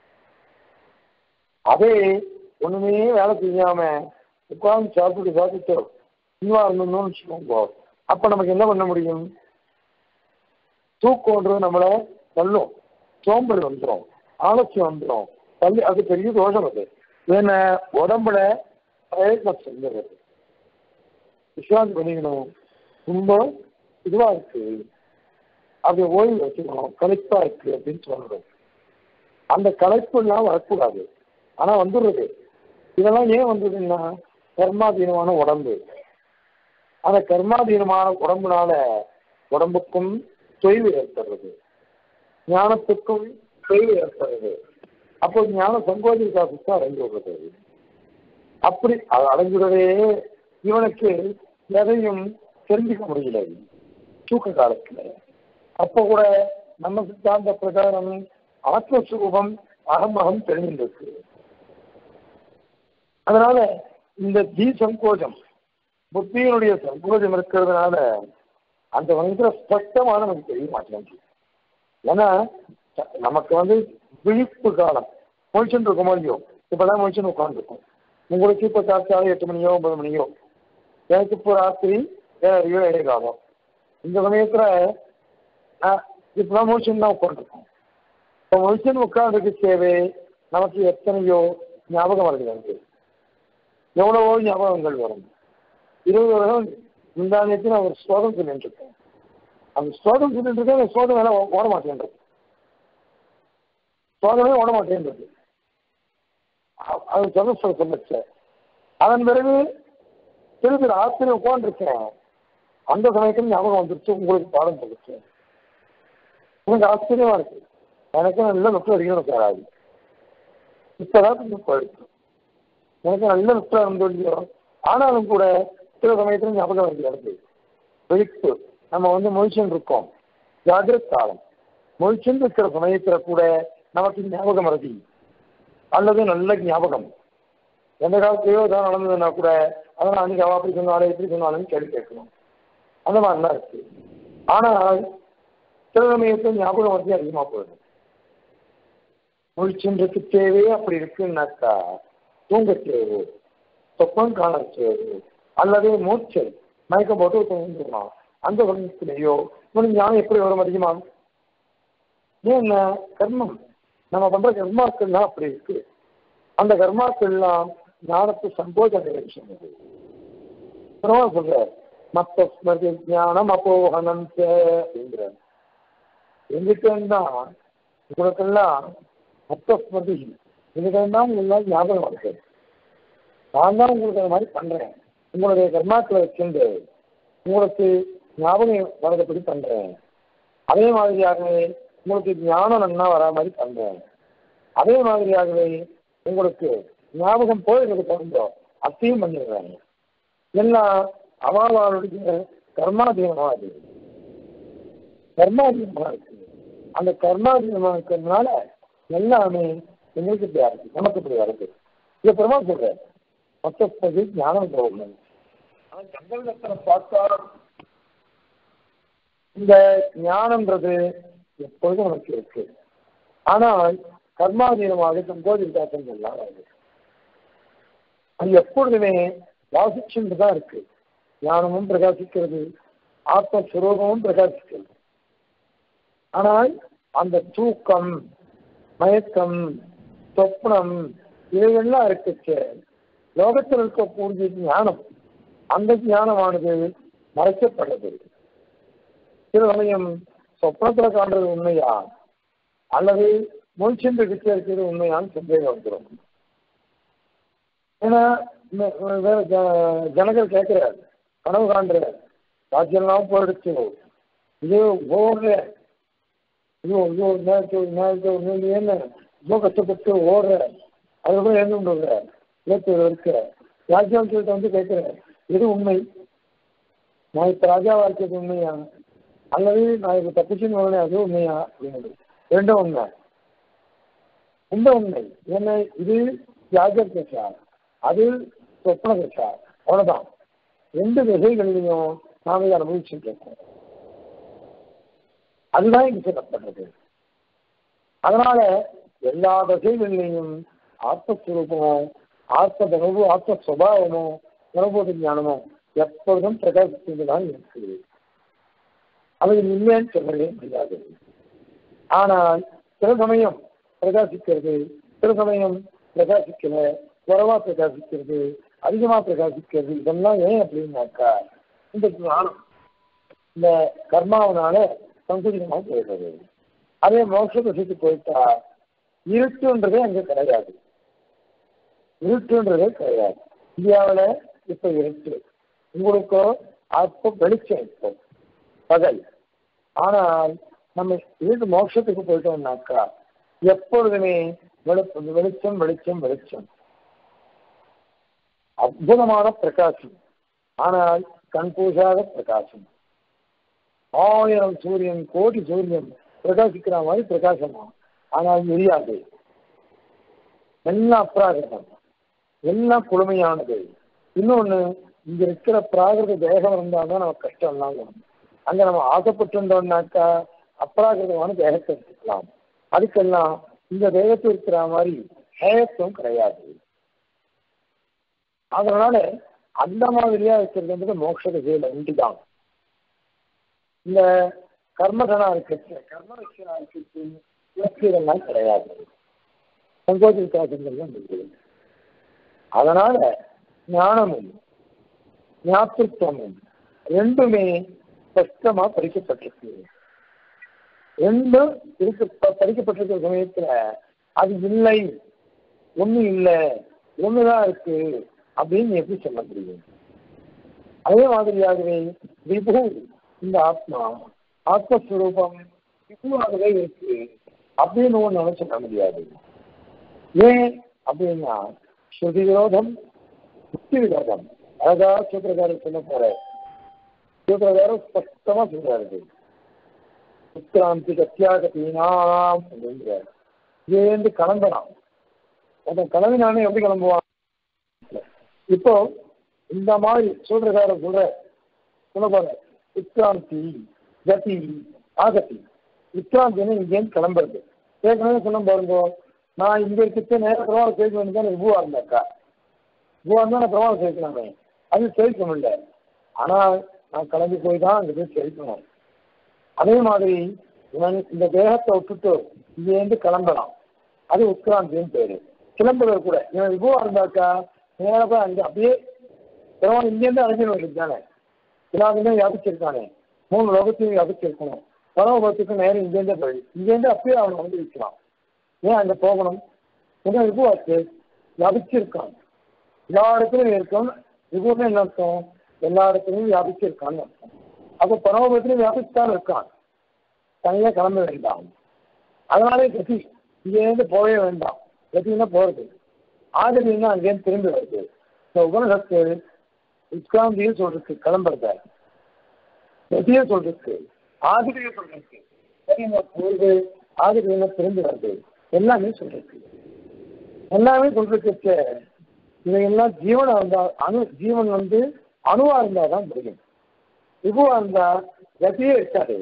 அதே ஒண்ணுமே வேலை செய்யாம உட்கார்ந்து சாப்பிட்டு சாப்பிட்டு இன்னும் இருந்தோம்னு வச்சுக்கோங்க அப்ப நமக்கு என்ன பண்ண முடியும் தூக்கம்ன்றது நம்மளை தள்ளும் சோம்பல் வந்துடும் ஆலசியம் வந்துடும் தள்ளி அது பெரிய தோஷம் அது ஏன்னா உடம்புல பிரயத்னம் செஞ்சுறது விஸ்வாசி பண்ணிக்கணும் ரொம்ப இதுவா இருக்கு அது ஓய்வு வச்சுக்கணும் களைப்பா இருக்கு அப்படின்னு சொல்றது அந்த களைப்பு எல்லாம் வரக்கூடாது ஆனா வந்துடுறது இதெல்லாம் ஏன் வந்ததுன்னா கர்மாதீனமான உடம்பு அந்த கர்மாதீனமான உடம்புனால உடம்புக்கும் தொய்வு ஏற்படுறது ஞானத்துக்கும் தொய்வு ஏற்படுறது அப்போ ஞான சங்கோஜி காசுக்கு அடைஞ்சு விடுறது அப்படி அது அடைஞ்சுடவே இவனுக்கு எதையும் தெரிஞ்சுக்க முடியல தூக்க காலத்துல அப்போ கூட நம்ம சித்தாந்த பிரகாரம் ஆத்மஸ்வரூபம் அகம் அகம் தெரிஞ்சிருக்கு அதனால இந்த ஜீ சங்கோஜம் புத்தியினுடைய சங்கோஜம் இருக்கிறதுனால அந்த வங்கிற ஸ்பஷ்டமான நமக்கு தெரிய மாட்டேங்குது ஏன்னா நமக்கு வந்து விழிப்பு காலம் முழிச்சுட்டு இருக்கும் இல்லையோ இப்பதான் முழிச்சுன்னு உட்காந்துருக்கும் உங்களுக்கு இப்ப காத்தாலும் எட்டு மணியோ ஒன்பது மணியோ எனக்கு இப்போ ராத்திரி ஏழரையோ ஏழை காலம் இந்த சமயத்துல நான் இப்பதான் முழிச்சுன்னு தான் உட்காந்துருக்கோம் இப்போ முழிச்சுன்னு உட்காந்துருக்கு தேவை நமக்கு எத்தனையோ ஞாபகம் வருது வந்து எவ்வளவோ ஞாபகங்கள் வரும் இருபது வருடம் முந்தானியத்தில் நான் ஒரு ஸ்லோகம் சொல்லிட்டு இருக்கேன் அந்த ஸ்லோகம் சொல்லிட்டு இருக்கேன் அந்த ஸ்லோகம் வேலை ஓட மாட்டேன்றது ஸ்லோகமே ஓட மாட்டேன்றது அது சொல்ல சொல்ல சொல்லுச்சு அதன் பிறகு திருப்பி ராத்திரி உட்காந்துருக்கேன் அந்த சமயத்தில் ஞாபகம் வந்துருச்சு உங்களுக்கு பாடம் சொல்லிச்சு எனக்கு ஆச்சரியமா இருக்கு எனக்கு நல்ல நுட்பம் அடிக்கணும் சார் அது இப்பதான் கொஞ்சம் போயிடுச்சு எனக்கு நல்ல நுட்பம் இருந்தோல்லையோ ஆனாலும் கூட சில சமயத்துல ஞாபகம் வருகிறது விழிப்பு நம்ம வந்து முழிச்சுன்னு இருக்கோம் ஜாகிரத் காலம் முழிச்சுன்னு இருக்கிற சமயத்துல கூட நமக்கு ஞாபகம் வருது அல்லது நல்ல ஞாபகம் எந்த காலத்திலேயோ ஏதாவது நடந்ததுன்னா கூட அதான் அன்னைக்கு அவ அப்படி சொன்னாலும் எப்படி சொன்னாலும் கேள்வி கேட்கணும் அந்த மாதிரிலாம் இருக்கு ஆனால் சில சமயத்தில் ஞாபகம் வந்து அதிகமா போயிடும் முழிச்சுன்றது தேவையே அப்படி இருக்குன்னாக்கா தூங்க தேவை சொப்பம் காண தேவை அல்லது மூச்சை மயக்கம் போட்டு தூங்கிடலாம் அந்த சமயத்திலேயோ உனக்கு ஞானம் எப்படி வரும் அதிகமா ஏன்னா கர்மம் நம்ம பண்ற கர்மாக்கள்லாம் அப்படி இருக்கு அந்த கர்மாக்கள்லாம் ஞானத்தை சம்போஜன விஷயம் இது சொல்ற மத்த ஸ்மதி ஞானம் அப்போகனம் அப்படிங்கிற எங்கிட்ட உங்களுக்கெல்லாம் மொத்த ஸ்மதி இதுக்கெல்லாம் உங்களுக்கு ஞாபகம் இருக்கு நான் தான் உங்களுக்கு அது மாதிரி பண்றேன் உங்களுடைய கர்மாக்களை வச்சுண்டு உங்களுக்கு ஞாபகம் வரதப்படி பண்றேன் அதே மாதிரியாகவே உங்களுக்கு ஞானம் நன்னா வரா மாதிரி பண்றேன் அதே மாதிரியாகவே உங்களுக்கு ஞாபகம் போயிடுறது தகுந்தோ அத்தையும் பண்ணிடுறேன் எல்லாம் அவளுடைய கர்மாதீனமா அது கர்மாதீனமா இருக்கு அந்த கர்மாதீனமா இருக்கிறதுனால எல்லாமே எங்களுக்கு இப்படி இருக்கு நமக்கு இப்படி வருது இதை பெருமா சொல்றேன் மொத்தப்பது ஞானம் போகணும் ஆனா சங்கல்பத்தில் பார்த்தா இந்த ஞானம்ன்றது எப்பொழுதும் நமக்கு இருக்கு ஆனால் கர்மாதீனமாக சங்கோதி விகாசங்கள் எல்லாம் வருது அது எப்பொழுதுமே வாசிச்சுட்டு தான் இருக்கு ஞானமும் பிரகாசிக்கிறது ஆத்மஸ்வரூபமும் பிரகாசிக்கிறது ஆனால் அந்த தூக்கம் மயக்கம் சொப்னம் இவையெல்லாம் இருக்குச்சு லோகத்தில் இருக்கக்கூடிய ஞானம் அந்த ஞானமானது மறைக்கப்படுறது சில சமயம் சொப்னத்துல காண்றது உண்மையா அல்லது முழிச்சென்று கிட்ட இருக்கிறது உண்மையான்னு சந்தேகம் வந்துடும் ஏன்னா வேற ஜனங்கள் கேட்கிறார் கனவு காண்ற ராஜ்யம்லாம் போயிடுச்சு இது ஓடுற ஐயோ ஐயோ நேரத்து நேரத்து நீங்க என்ன ரொம்ப கஷ்டப்பட்டு ஓடுற அதுக்கப்புறம் என்ன பண்ணுற ஏற்று இருக்க ராஜ்யம் சொல்லிட்டு வந்து கேட்கிறேன் எது உண்மை நான் இப்ப ராஜாவா இருக்கிறது உண்மையா அல்லது நான் இப்ப தப்பிச்சுன்னு வரேன் அது உண்மையா அப்படிங்கிறது ரெண்டும் உண்மை இந்த உண்மை என்ன இது தியாக தசா அது சொப்ன தசா அவ்வளவுதான் ரெண்டு திசைகளிலையும் நாம இதை அனுபவிச்சுட்டு இருக்கோம் அதுதான் இங்க சொல்லப்படுறது அதனால எல்லா தசைகளிலையும் ஆத்மஸ்வரூபமோ ஆத்ம தனவு ஆத்ம சுவாவமோ தனபோத ஞானமோ எப்பொழுதும் பிரகாசித்து தான் இருக்குது அவை இல்லைன்னு சொல்லவே முடியாது ஆனால் சில சமயம் பிரகாசிக்கிறது சில சமயம் பிரகாசிக்கல குறைவா பிரகாசிக்கிறது அதிகமா பிரகாசிக்கிறது இதெல்லாம் ஏன் அப்படின்னாக்கா இந்த ஞானம் இந்த கர்மாவனால சங்குஜிதமாக போயிடுறது அதே மோட்ச தசைக்கு போயிட்டா இருட்டுன்றதே அங்க கிடையாது இருட்டுன்றதே கிடையாது இந்தியாவில் இப்ப இருட்டு உங்களுக்கோ அப்போ வெளிச்சம் இப்போ பகல் ஆனால் நம்ம இருட்டு மோட்சத்துக்கு போயிட்டோம்னாக்கா எப்பொழுதுமே வெளிச்சம் வெளிச்சம் வெளிச்சம் அற்புதமான பிரகாசம் ஆனால் கண்பூசாத பிரகாசம் ஆயிரம் சூரியன் கோடி சூரியன் பிரகாசிக்கிற மாதிரி பிரகாசமா ஆனால் எரியாது எல்லாம் அப்ராகிருதம் எல்லாம் குளுமையானது இன்னொன்னு இங்க இருக்கிற பிராகிருத தேகம் இருந்தால் தான் நமக்கு கஷ்டம் எல்லாம் வரும் அங்க நம்ம ஆசைப்பட்டிருந்தோம்னாக்கா அப்ராகிருதமான தேகத்தை எடுத்துக்கலாம் அதுக்கெல்லாம் இந்த தேகத்தில் இருக்கிற மாதிரி ஹேயத்துவம் கிடையாது அதனால அந்த மாதிரியா இருக்கிறது வந்து மோட்ச திசையில உண்டுதான் இந்த கர்மகனா இருக்கிறது கர்மரட்சனா இருக்கிறது இதெல்லாம் கிடையாது சங்கோஜ விகாசங்கள்லாம் இருக்குது அதனால ஞானமும் ஞாபகத்துவமும் ரெண்டுமே ஸ்பஷ்டமா படிக்கப்பட்டிருக்கு ரெண்டும் இருக்கு படிக்கப்பட்டிருக்கிற சமயத்துல அது இல்லை ஒண்ணு இல்லை ஒண்ணுதான் இருக்கு அப்படின்னு எப்படி சொல்ல முடியும் அதே மாதிரியாகவே விபு இந்த ஆத்மா ஆத்மஸ்வரூபம் விபுவாகவே இருக்கு அப்படின்னு ஒண்ணு நினைச்சு சொல்ல முடியாது ஏன் அப்படின்னா ஸ்ருதி விரோதம் யுக்தி விரோதம் அழகா சூத்திரக்காரர் சொல்ல போற சூத்திரக்காரர் ஸ்பஷ்டமா சொல்றாரு உத்கிராந்தி கத்தியாகத்தீனாம் அப்படிங்கிறார் இதுலேருந்து கிளம்பலாம் அவன் கிளம்பினானே எப்படி கிளம்புவான் இப்போ இந்த மாதிரி சூத்திரக்காரர் சொல்ற சொல்ல போற உத்கிராந்தி கதி ஆகத்தி உத்கிராந்தின்னு இங்கேருந்து கிளம்புறது ஏற்கனவே சொல்ல பாருங்க நான் இங்க இருக்கிற நேரம் பிரவாகம் சேர்க்க வேண்டியதான் விபுவா இருந்தாக்கா விபுவா இருந்தா நான் பிரவாகம் சேர்க்கலாமே அது சேர்க்க முடியல ஆனா நான் கிளம்பி போய் தான் அங்க போய் சேர்க்கணும் அதே மாதிரி இவன் இந்த தேகத்தை விட்டுட்டு இங்கேருந்து கிளம்பலாம் அது உட்கிராந்தின்னு பேரு கிளம்புறது கூட இவன் விபுவா இருந்தாக்கா நேரம் போய் அங்க அப்படியே பிரவாகம் இங்கேருந்து அழைஞ்சிட வேண்டியது தானே எல்லாருமே வியாபிச்சிருக்கானே மூணு லோகத்தையும் வியாபிச்சிருக்கணும் பரமபத்துக்கு நேரம் இங்கேருந்தே போய் இங்கேருந்து அப்படியே அவனை வந்து வைக்கலாம் ஏன் அங்க போகணும் ஏன்னா விபுவாச்சு வியாபிச்சிருக்கான் எல்லா இடத்துலையும் இருக்கும் விபுன்னு என்ன அர்த்தம் எல்லா இடத்துலையும் வியாபிச்சிருக்கான்னு அர்த்தம் அப்போ பரமபத்திலையும் வியாபிச்சுதான் இருக்கான் தனியாக கிளம்ப வேண்டாம் அதனாலே கதி இங்கேருந்து போகவே வேண்டாம் கத்தின்னா போறது ஆகதின்னா அங்கேருந்து திரும்பி வருது இந்த உபனிஷத்து உட்காந்தியும் சொல்றதுக்கு கிளம்புறத கதிய சொல்றதுக்கு ஆதிரிய சொல்றதுக்கு போகுது ஆதிரிய திரும்பி வருது எல்லாமே சொல்றதுக்கு எல்லாமே சொல்றதுக்கு இதையெல்லாம் ஜீவனா இருந்தா அணு ஜீவன் வந்து அணுவா இருந்தா தான் முடியும் விபுவா இருந்தா கதியே இருக்காது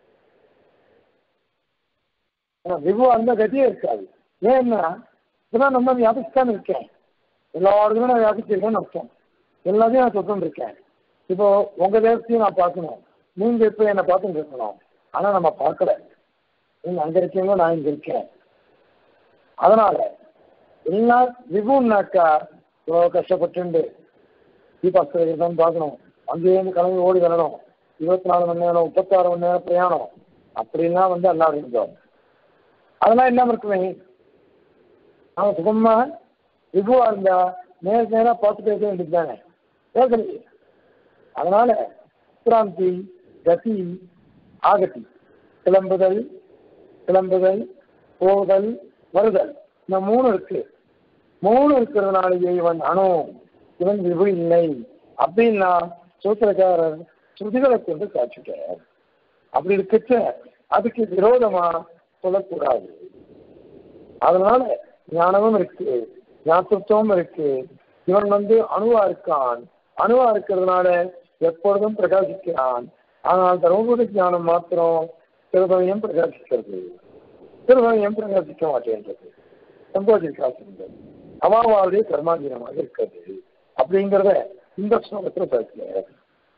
விபுவா இருந்தா கதியே இருக்காது ஏன்னா இப்பதான் நம்ம வியாபிச்சுதான் இருக்கேன் எல்லா இடத்துலையும் நான் வியாபிச்சிருக்கேன்னு அர்த்தம் எல்லாத்தையும் நான் சொல்லிட்டு இருக்கேன் இப்போ உங்க தேசத்தையும் நான் பார்க்கணும் நீங்க இப்ப என்னை பார்த்துட்டு இருக்கணும் ஆனா நம்ம பார்க்கல நீங்க அங்க இருக்கீங்க நான் இங்க இருக்கேன் அதனால எல்லாம் விபுன்னாக்கா இவ்வளோ கஷ்டப்பட்டு தீபாஸ்கரம் பார்க்கணும் அங்கேயிருந்து கிளம்பி ஓடி வரணும் இருபத்தி நாலு மணி நேரம் முப்பத்தாறு மணி நேரம் பிரயாணம் அப்படின்லாம் வந்து எல்லாம் இருந்தோம் அதெல்லாம் இல்லாம இருக்குமே அவன் சுகமா விபுவா இருந்தா நேருக்கு நேராக பார்த்து பேச வேண்டியது தானே பேசலையே அதனால உத்ராந்தி கதி ஆகதி கிளம்புதல் கிளம்புதல் போதல் வருதல் இந்த மூணு இருக்கு மூணு இருக்கிறதுனாலேயே இவன் அணு இவன் விபு இல்லை அப்படின்னா சூத்திரக்காரர் ஸ்ருதிகளை கொண்டு காட்சிக்கிறார் அப்படி இருக்கச்ச அதுக்கு விரோதமா சொல்லக்கூடாது அதனால ஞானமும் இருக்கு ஞாபகத்துவம் இருக்கு இவன் வந்து அணுவா இருக்கான் அணுவா இருக்கிறதுனால எப்பொழுதும் பிரகாசிக்கிறான் ஆனால் தர்மபுரி ஞானம் மாத்திரம் திருதமயம் பிரகாசிக்கிறது திருதமயம் பிரகாசிக்க மாட்டேன்றது சங்கோஜிக்காசின்றது அவாவாவுடைய கர்மாதீனமாக இருக்கிறது அப்படிங்கிறத இந்த ஸ்லோகத்தில் பேசுகிறார்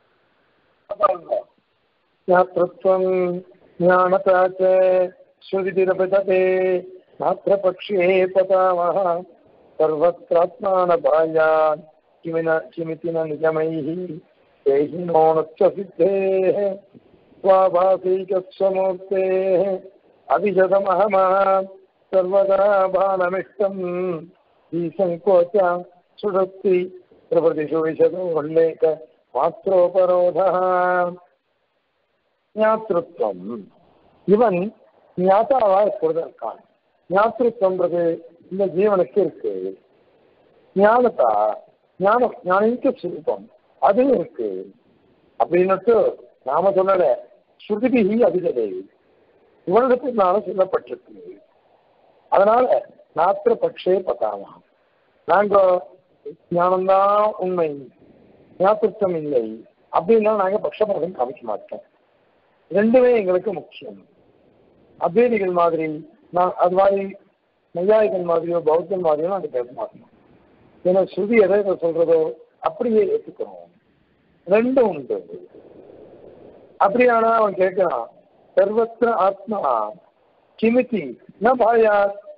ஞாத்திருத்வம் ஞானதா ஸ்ருதிரபதே நாத்திர பக்ஷே பதாமः सर्वत्रात्मानभायान् किमिन किमिति न निगमैः तैः नोणश्च सिद्धेः स्वाभासिकस्वमूर्तेः अभिशतमहमः सर्वदा बालमिष्टम् ईसङ्कोच सुषक्ति प्रभृतिषु विशदोल्लेख मात्रोपरोधः ஞாத்திருத்தம் இவன் ஞாத்தாவா எப்பொழுது இருக்கான் ஞாத்திருத்தம்ன்றது இந்த ஜீவனுக்கு இருக்கு ஞானத்தா ஞானம் ஞானிக்க சுரூபம் அதுவும் இருக்கு அப்படின்னுட்டு நாம சொல்லல ஸ்ருதிபிகி அதிகதை இவனிடத்தினால சொல்லப்பட்டிருக்கு அதனால நாத்திர பட்சே பதாமா நாங்க ஞானம்தான் உண்மை ஞாபகம் இல்லை அப்படின்னா நாங்க பட்சபாதம் காமிக்க மாட்டோம் ரெண்டுமே எங்களுக்கு முக்கியம் அத்வைதிகள் மாதிரி நான் அது மாதிரி நையாயிகள் மாதிரியோ பௌத்தன் மாதிரியோ நாங்கள் பேச மாட்டோம் ஏன்னா ஸ்ருதி எதை எதை சொல்றதோ அப்படியே ஏற்றுக்கிறோம் ரெண்டும் உண்டு அப்படியானா அவன் கேட்கிறான் சர்வத்திர ஆத்மா கிமிதி ந பாயா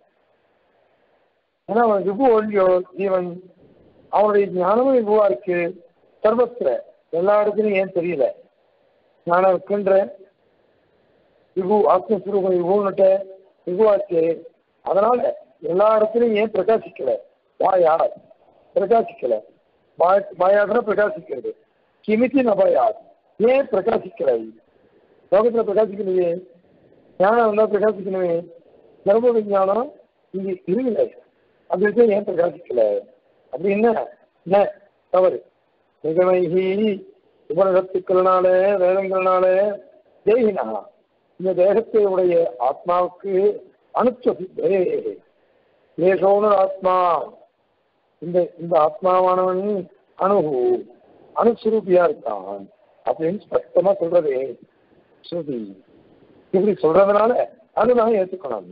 ஏன்னா அவன் விபு ஒழியோ ஜீவன் அவனுடைய ஞானமும் விபுவா இருக்கு சர்வத்திர எல்லா இடத்துலையும் ஏன் தெரியல ஞானம் இருக்குன்ற விபு ஆத்மஸ்வரூபம் விபுன்னுட்ட விபுவாச்சு அதனால எல்லா இடத்துலையும் ஏன் பிரகாசிக்கல வாயா பிரகாசிக்கல வாய் வாயாடுற பிரகாசிக்கிறது கிமித்தி நபயா ஏன் பிரகாசிக்கலை லோகத்துல பிரகாசிக்கலையே ஞானம் வந்தா பிரகாசிக்கணுமே கர்ப்ப விஞ்ஞானம் இங்க இருக்கல அது வச்சு ஏன் பிரகாசிக்கல அப்படின்னா என்ன தவறு நிஜமைகி உபனிடத்துக்கள்னால வேதங்கள்னால தேகினா இந்த தேகத்தை உடைய ஆத்மாவுக்கு அனுச்சசித்தே ஏசோனு ஆத்மா இந்த இந்த ஆத்மாவானவன் அணுகு அணுசுரூபியா இருக்கான் அப்படின்னு ஸ்பஷ்டமா சொல்றதே ஸ்ருதி இப்படி சொல்றதுனால அது நான் ஏற்றுக்கணும்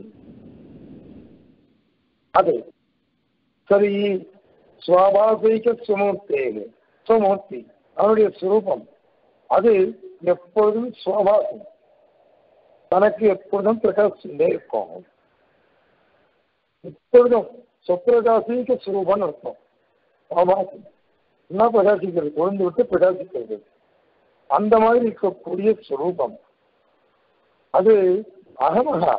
அது சரி சுவாபாசிக சுமூர்த்தே சுமூர்த்தி அவனுடைய சுரூபம் அது எப்பொழுதும் சுவாபாசம் தனக்கு எப்பொழுதும் பிரகாசிச்சுட்டே இருக்கும் எப்பொழுதும் சொப்பிரகாசிக்க சுரூபம் இருக்கும் சுவாபாசம் என்ன பிரகாசிக்கிறது கொழுந்து விட்டு பிரகாசிக்கிறது அந்த மாதிரி இருக்கக்கூடிய சுரூபம் அது அகமகா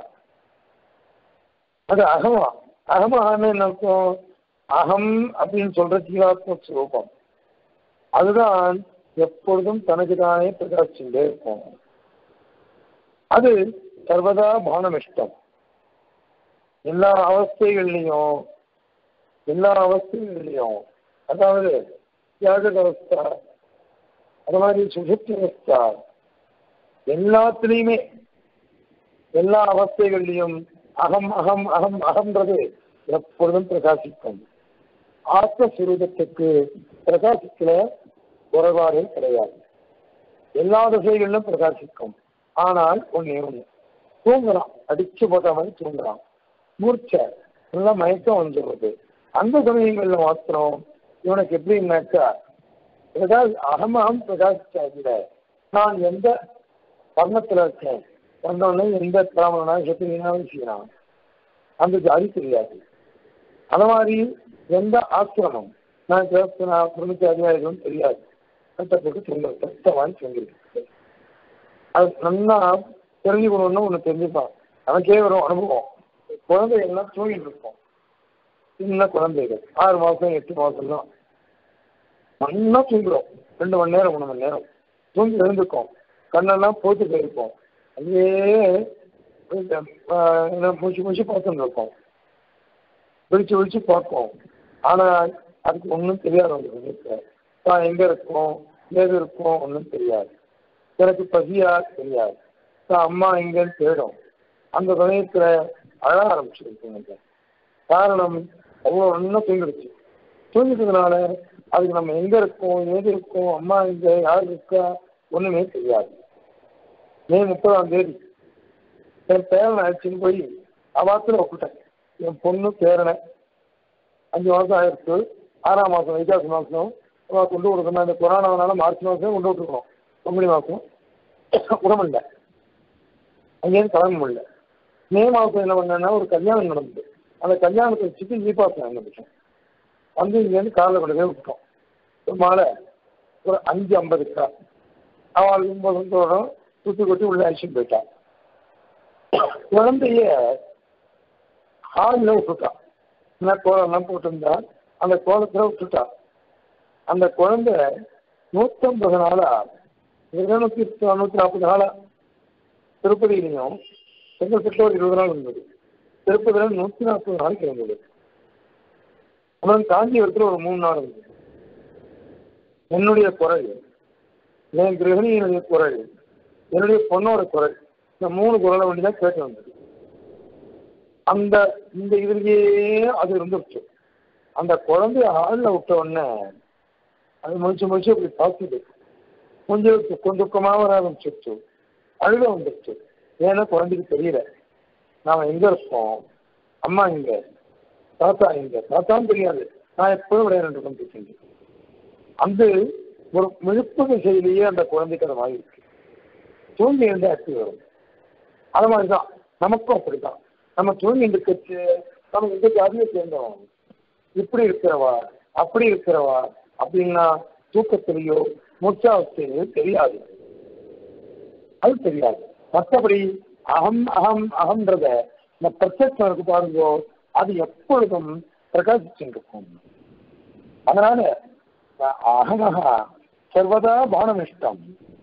அது அகமா அகமகான்னு என்ன அர்த்தம் அகம் அப்படின்னு சொல்ற ஜீவாத்ம சுரூபம் அதுதான் எப்பொழுதும் தனக்கு தானே பிரகாசிச்சுட்டே இருக்கும் அது சர்வதா பானமிஷ்டம் எல்லா அவஸ்தைகள்லையும் எல்லா அவஸ்தைகள்லையும் அதாவது தியாக அவஸ்தா அது மாதிரி சுசுப்தி அவஸ்தா எல்லாத்துலேயுமே எல்லா அவஸ்தைகள்லையும் அகம் அகம் அகம் அகம்ன்றது எப்பொழுதும் பிரகாசிக்கும் ஆத்மஸ்வரூபத்துக்கு பிரகாசிக்கல குறைபாடே கிடையாது எல்லா திசைகளிலும் பிரகாசிக்கும் ஆனால் ஒண்ணே ஒண்ணு தூங்குறான் அடிச்சு போட்ட மாதிரி தூங்குறான் மூர்ச்சை நல்லா மயக்கம் வந்துடுறது அந்த சமயங்கள்ல மாத்திரம் இவனுக்கு எப்படின்னாக்கா ஏதாவது அகமகம் பிரகாசிச்சா கூட நான் எந்த வர்ணத்துல இருக்கேன் வந்தோடனே எந்த பிராமணனா சத்திரியனாலும் செய்யலாம் அந்த ஜாதி தெரியாது அது மாதிரி எந்த ஆசிரமம் நான் கிரஸ்தனா பிரம்மச்சாரியார்களும் தெரியாது கட்டப்பட்டு தொங்க கஷ்டமாய் தொங்கிருக்கு அது நல்லா தெரிஞ்சுக்கணும்னு ஒன்று தெரிஞ்சுப்பான் நமக்கே வரும் அனுபவம் குழந்தை எல்லாம் தூங்கிட்டு இருக்கும் சின்ன குழந்தைகள் ஆறு மாசம் எட்டு மாசம் தான் நல்லா தூங்குறோம் ரெண்டு மணி நேரம் மூணு மணி நேரம் தூங்கி எழுந்திருக்கோம் கண்ணெல்லாம் போட்டு போயிருக்கோம் அப்படியே மூச்சு மூச்சு பார்த்துட்டு இருக்கோம் விழிச்சு விழிச்சு பார்ப்போம் ஆனா அதுக்கு ஒன்றும் தெரியாது அந்த சமயத்துல தான் எங்க இருக்கோம் ஏது இருக்கோம் ஒன்றும் தெரியாது எனக்கு பசியா தெரியாது தான் அம்மா எங்கன்னு தேடும் அந்த சமயத்துல அழ ஆரம்பிச்சிருக்கு காரணம் அவ்வளோ நல்லா தூங்கிடுச்சு தூங்கிட்டதுனால அதுக்கு நம்ம எங்க இருக்கோம் ஏது இருக்கோம் அம்மா எங்க யார் இருக்கா ஒண்ணுமே தெரியாது மே முப்பதாம் தேதி என் பேரனை அழைச்சின்னு போய் அவாத்துல ஒப்பிட்டேன் என் பொண்ணு பேரனை அஞ்சு மாதம் ஆயிருக்கு ஆறாம் மாதம் வைகாசி மாதம் கொண்டு கொடுக்கணும் இந்த கொரோனாவனால மார்ச் மாதம் கொண்டு விட்டுருக்கோம் பங்குனி மாதம் உடம்பில்ல அங்கேயிருந்து கிளம்ப முடியல மே மாதம் என்ன பண்ணேன்னா ஒரு கல்யாணம் நடந்தது அந்த கல்யாணத்தை வச்சுட்டு ஈ பாசம் ஆரம்பிச்சோம் வந்து இங்கேருந்து காரில் கொண்டு போய் விட்டோம் ஒரு மாலை ஒரு அஞ்சு ஐம்பதுக்கா அவள் ஒன்பது சுற்றி கொட்டி உள்ள அழிச்சுட்டு போயிட்டான் குழந்தைய ஹாலில் விட்டுட்டான் என்ன கோலம்லாம் போட்டிருந்தா அந்த கோலத்தில் விட்டுட்டா அந்த குழந்தை நூற்றம்பது நாளா இருநூத்தி தொண்ணூத்தி நாற்பது நாளா திருப்பதியிலையும் செங்கல்பட்டு ஒரு இருபது நாள் இருந்தது திருப்பதியில நூத்தி நாற்பது நாளைக்கு இருந்தது அப்புறம் காஞ்சிபுரத்தில் ஒரு மூணு நாள் இருந்தது என்னுடைய குரல் என் கிரகணியினுடைய குரல் என்னுடைய பொண்ணோட குரல் இந்த மூணு குரலை வண்டி தான் கேட்டு வந்தது அந்த இந்த இதுலயே அது இருந்துருச்சு அந்த குழந்தைய ஆளில் விட்ட உடனே அது முடிச்சு முடிச்சு அப்படி பார்த்துது கொஞ்சம் துக்கம் துக்கமாக வர ஆரம்பிச்சிருச்சு அழுக வந்துருச்சு ஏன்னா குழந்தைக்கு தெரியல நாம எங்க இருக்கோம் அம்மா இங்க தாத்தா இங்க தாத்தான்னு தெரியாது நான் எப்பவும் விளையாண்டு கொண்டிருக்கேன் அந்த ஒரு விழுப்பு திசையிலேயே அந்த குழந்தைக்கு அது மாதிரி இருக்கு தூங்கி இருந்து அச்சு வரும் அது மாதிரிதான் நமக்கும் அப்படிதான் நம்ம தூங்கி இருக்கச்சு நம்ம இந்த ஜாதியை சேர்ந்தோம் இப்படி இருக்கிறவா அப்படி இருக்கிறவா அப்படின்னா தூக்கத்திலேயோ மூச்சாவஸ்தையிலையோ தெரியாது அது தெரியாது மற்றபடி அகம் அகம் அகம்ன்றத இந்த பிரத்யட்சம் இருக்கு பாருங்கோ அது எப்பொழுதும் பிரகாசிச்சுருக்கும் அதனால அகமகா சர்வதா பானமிஷ்டம்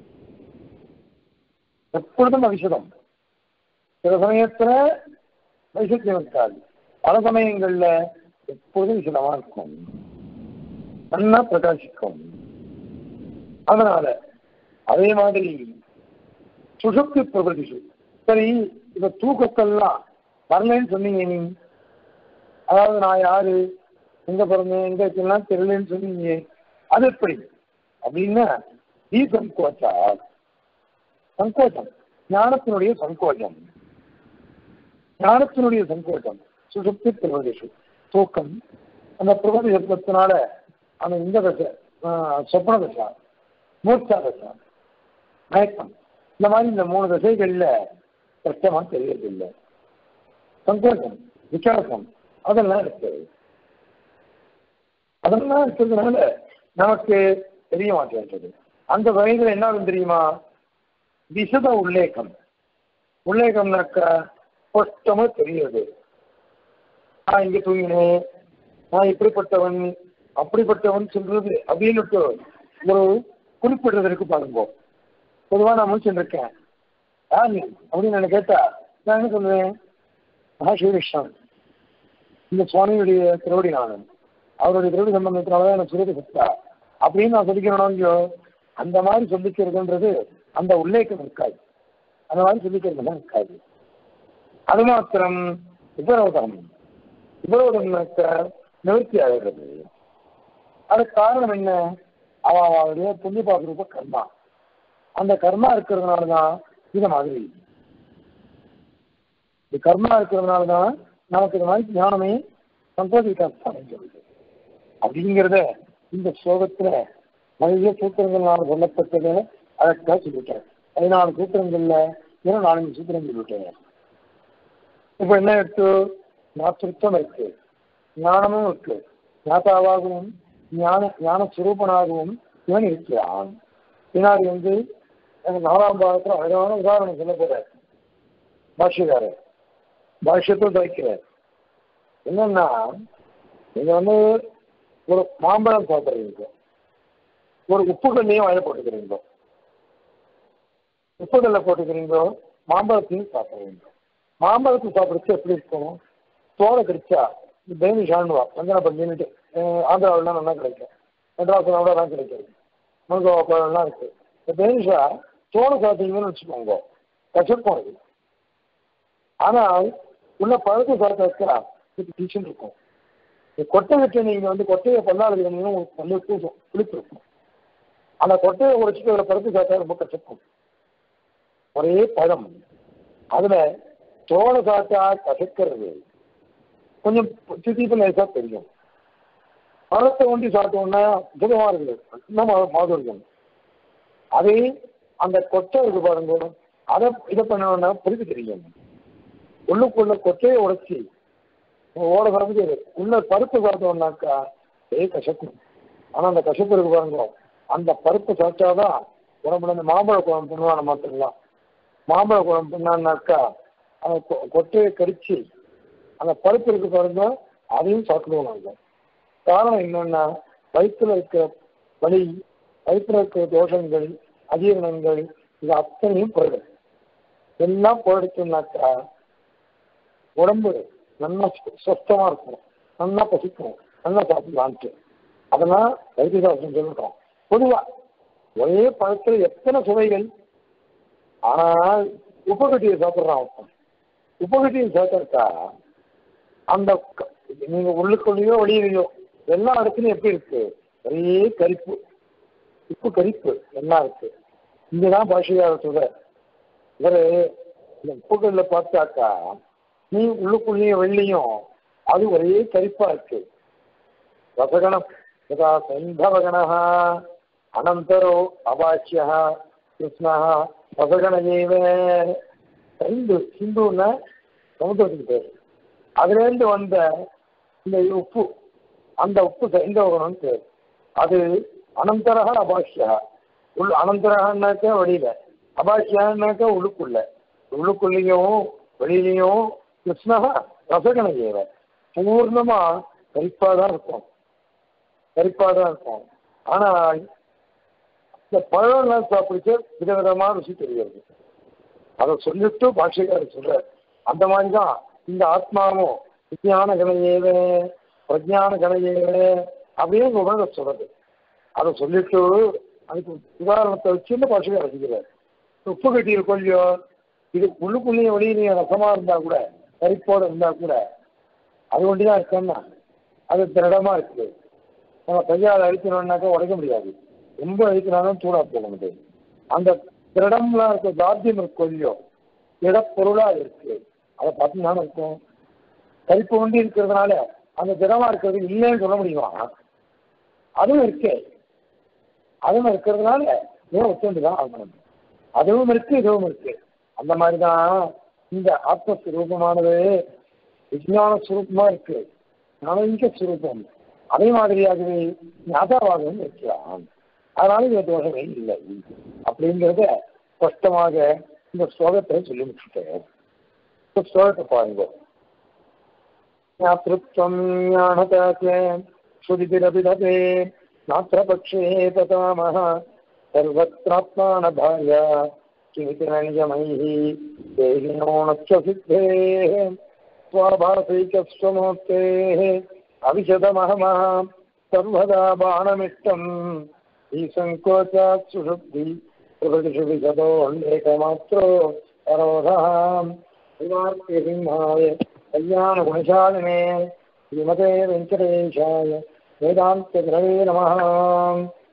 எப்பொழுதும் அவிஷதம் சில சமயத்துல வைசத்தியம் இருக்காது பல சமயங்கள்ல எப்பொழுதும் விஷதமா இருக்கும் நல்லா பிரகாசிக்கும் அதனால அதே மாதிரி சுஷுப்தி பிரபதிஷு சரி இந்த தூக்கத்தெல்லாம் வரலன்னு சொன்னீங்க நீ அதாவது நான் யாரு எங்க பிறந்தேன் எங்க இருக்கெல்லாம் தெரியலன்னு சொன்னீங்க அது எப்படி அப்படின்னா ஈ சங்கோச்சா சங்கோச்சம் ஞானத்தினுடைய சங்கோச்சம் ஞானத்தினுடைய சங்கோச்சம் சுசுப்தி பிரபதேஷு தூக்கம் அந்த பிரபதி சப்தத்தினால அந்த இந்த தசை சொப்ன தசா மூர்ச்சா தசா மயக்கம் இந்த மாதிரி இந்த மூணு தசைகள்ல கஷ்டமா தெரியறதில்லை சங்கோச்சம் விசாரம் அதெல்லாம் இருக்குது அதெல்லாம் இருக்கிறதுனால நமக்கு தெரிய மாட்டேன்றது அந்த வயதுல என்ன ஆகும் தெரியுமா விசத உல்லேகம் உல்லேகம்னாக்கா ஸ்பஷ்டமா தெரியுது நான் இங்க தூங்கினேன் நான் இப்படிப்பட்டவன் அப்படிப்பட்டவன் சொல்றது அப்படின்னு ஒரு குறிப்பிடுறதற்கு பாருங்க பொதுவா நான் முடிச்சுட்டு இருக்கேன் யார் நீ அப்படின்னு என்ன கேட்டா நான் என்ன சொல்லுவேன் மகாசிவகிருஷ்ணன் இந்த சுவாமியுடைய திருவடி நானும் அவருடைய திருவடி சம்பந்தத்தினாலதான் எனக்கு சுரதி சத்தா அப்படின்னு நான் சொல்லிக்கிறேனோ இல்லையோ அந்த மாதிரி சொல்லிக்கிறதுன்றது அந்த உல்லேக்கம் இருக்காது அந்த மாதிரி சொல்லிக்கிறதுலாம் இருக்காது அது மாத்திரம் உபரோதம் உபரோதம்னாக்க நிவர்த்தி ஆகிறது அதுக்கு காரணம் என்ன அவளுடைய புண்ணிய பாக்குறப்ப கர்மா அந்த கர்மா இருக்கிறதுனால தான் இது மாதிரி இது கர்மா இருக்கிறதுனால தான் நமக்கு இந்த மாதிரி ஞானமே சந்தோஷிக்காக சொல்லுது அப்படிங்கிறத இந்த ஸ்லோகத்துல நிறைய சூத்திரங்கள்னால சொல்லப்பட்டதை அதற்காக சொல்லிட்டேன் பதினாலு சூத்திரங்கள்ல இன்னும் நாலஞ்சு சூத்திரம் சொல்லிட்டேன் இப்ப என்ன இருக்கு ஞாபகம் இருக்கு ஞானமும் இருக்கு ஞாதாவாகவும் ஞான ஞான சுரூபனாகவும் இவன் இருக்கிறான் பின்னாடி வந்து எனக்கு நாலாம் பாகத்துல அழகான உதாரணம் சொல்ல போறார் பாஷ்யக்காரர் பாஷ்யத்தை துவைக்கிறார் என்னன்னா நீங்க வந்து ஒரு மாம்பழம் சாப்பிட்றீங்க ஒரு உப்பு கல்லையும் வாயில போட்டுக்கிறீங்க உப்பு கல்ல போட்டுக்கிறீங்களோ மாம்பழத்தையும் சாப்பிட்றீங்க மாம்பழத்தை சாப்பிடுச்சு எப்படி இருக்கும் தோலை கடிச்சா பேனிஷான்னுவா வஞ்சன பண்ணிட்டு ஆந்திராவிலாம் நல்லா கிடைக்கும் மெட்ராஸ்ல கூட தான் கிடைக்கும் மல்கோவா பழம்லாம் இருக்கு இந்த பேனிஷா தோலை சாப்பிட்டீங்கன்னு வச்சுக்கோங்க கசக்கும் அது ஆனால் உள்ள பழத்தை சாப்பிட்ட வைக்கிறா இது டீச்சன் இருக்கும் இந்த கொட்டை விட்டு நீங்க வந்து கொட்டையை பல்லாடு உங்களுக்கு வந்து பூசும் புளிப்பு இருக்கும் அந்த கொட்டையை உடைச்சிட்டு அதில் பருப்பு சாப்பிட்டா ரொம்ப கசக்கும் ஒரே பழம் அதுல தோலை சாப்பிட்டா கசக்கிறது கொஞ்சம் திடீர்னு லேசா தெரியும் பழத்தை ஒண்டி சாப்பிட்டோம்னா சுகமா இருக்குது இன்னும் மாதுரியம் அதே அந்த கொட்டை இருக்கு பாருங்க அதை இதை பண்ணோம்னா புரிஞ்சு தெரியும் உள்ளுக்குள்ள கொட்டையை உடைச்சி ஓட சாப்பிட்டு உள்ள பருப்பு சாப்பிட்டோம்னாக்கா ஏ கசக்கும் ஆனா அந்த கசப்பு இருக்கு பாருங்க அந்த பருப்பு சாப்பிட்டாதான் உடம்புல இந்த மாம்பழ குழம்பு பண்ணுவான மாத்திரலாம் மாம்பழ குழம்பு பண்ணான்னாக்கா அந்த கொட்டையை கடிச்சு அந்த பருப்பு இருக்கு பாருங்க அதையும் சாப்பிடுவோம் நாங்க காரணம் என்னன்னா வயிற்றுல இருக்கிற வலி வயிற்றுல இருக்கிற தோஷங்கள் அஜீரணங்கள் இது அத்தனையும் போயிடும் எல்லாம் போயிடுச்சுன்னாக்கா உடம்பு நல்லா சுத்தமா இருக்கும் நல்லா பசிக்கும் நல்லா சாப்பிடலான்ட்டு அதெல்லாம் வைத்தியசாஸ்திரம் சொல்லிட்டோம் பொதுவா ஒரே பழத்துல எத்தனை சுவைகள் ஆனால் உப்புக்கட்டியை சாப்பிட்றான் ஒருத்தன் உப்புக்கட்டியை சாப்பிட்டா அந்த நீங்க உள்ளுக்குள்ளேயோ வெளியிலையோ எல்லா இடத்துலயும் எப்படி இருக்கு ஒரே கரிப்பு உப்பு கரிப்பு எல்லாம் இருக்கு இங்கதான் பாஷையார சொல்ற இவரு இந்த உப்புக்கல்ல பார்த்தாக்கா நீ உள்ளுக்குள்ளேயும் வெள்ளையும் அது ஒரே கரிப்பா இருக்கு ரசகணம் யதா சைந்தவகண அனந்தரோ அபாஷ்ய கிருஷ்ணா ரசகணையேவ சைந்து சிந்துன்னா சமுத்திரத்துக்கு பேர் அதுல இருந்து வந்த இந்த உப்பு அந்த உப்பு சைந்தவகணம் பேர் அது அனந்தரக அபாஷ்யா உள் அனந்தரகன்னாக்கா வெளியில அபாஷ்யான்னாக்கா உள்ளுக்குள்ள உள்ளுக்குள்ளேயும் வெளியிலையும் கிருஷ்ணகா ரசகண ஏவ பூர்ணமா கரிப்பா தான் இருக்கும் கரிப்பா தான் இருக்கும் ஆனா இந்த பழம்லாம் சாப்பிடுச்சு விதவிதமான ருசி தெரியாது அதை சொல்லிட்டு பாஷைக்காரர் சொல்ற அந்த மாதிரி தான் இந்த ஆத்மாவும் விஞ்ஞான கணையேவ பிரஜான கணையேவ அப்படின்னு உலக சொல்றது அதை சொல்லிட்டு அதுக்கு உதாரணத்தை வச்சு இந்த பாஷைக்காரர் வச்சுக்கிறார் உப்பு கட்டி இருக்கும் இல்லையோ இது உள்ளுக்குள்ளேயும் வெளியிலையும் ரசமா இருந்தா கூட கரிப்போட இருந்தா கூட அது ஒண்டிதான் இருக்கோம்னா அது திரடமா இருக்கு நம்ம கையால் அழிக்கணும்னாக்கா உடைக்க முடியாது ரொம்ப அழிக்கணும் சூடா போக முடியாது அந்த திரடம்லாம் இருக்க தாத்தியம் இருக்கும் இல்லையோ திடப்பொருளா இருக்கு அதை பார்த்தீங்கன்னா இருக்கும் கரிப்பு ஒண்டி இருக்கிறதுனால அந்த திடமா இருக்கிறது இல்லைன்னு சொல்ல முடியுமா அதுவும் இருக்கு அதுவும் இருக்கிறதுனால ஏன் ஒத்துண்டு தான் ஆகணும் அதுவும் இருக்கு இதுவும் இருக்கு அந்த மாதிரி தான் இந்த ஆத்மஸ்வரூபமானது விஜயான சுரூபமா இருக்கு நவீக சுரூபம் அதே மாதிரியாகவே ஞாதாவாகவும் இருக்கிறான் அதனால இந்த தோஷமே இல்லை அப்படிங்கிறத ஸ்பஷ்டமாக இந்த ஸ்லோகத்தை சொல்லி முடிச்சுட்டேன் இந்த ஸ்லோகத்தை பாருங்க ஞாத்திருத்தம் ஞானதாக்கே ஸ்ருதிபிரபிதே நாத்திர பக்ஷே பதாமஹ சர்வத்ராத்மான பாயா किमिति रञ्जमैः देहिनो नस्य सिद्धेः स्वाभासैकस्वमूर्तेः अविशदमहमः सर्वदा बाणमिष्टम् ஈசங்கோச்சாத் சுஷுப்தி பிரபதிஷு விசதோ ஏகமாத்திரோ பரோதாம் சிவார்த்திய சிம்ஹாய கல்யாண குணசாலினே ஸ்ரீமதே வெங்கடேஷாய வேதாந்த கிரவே நமः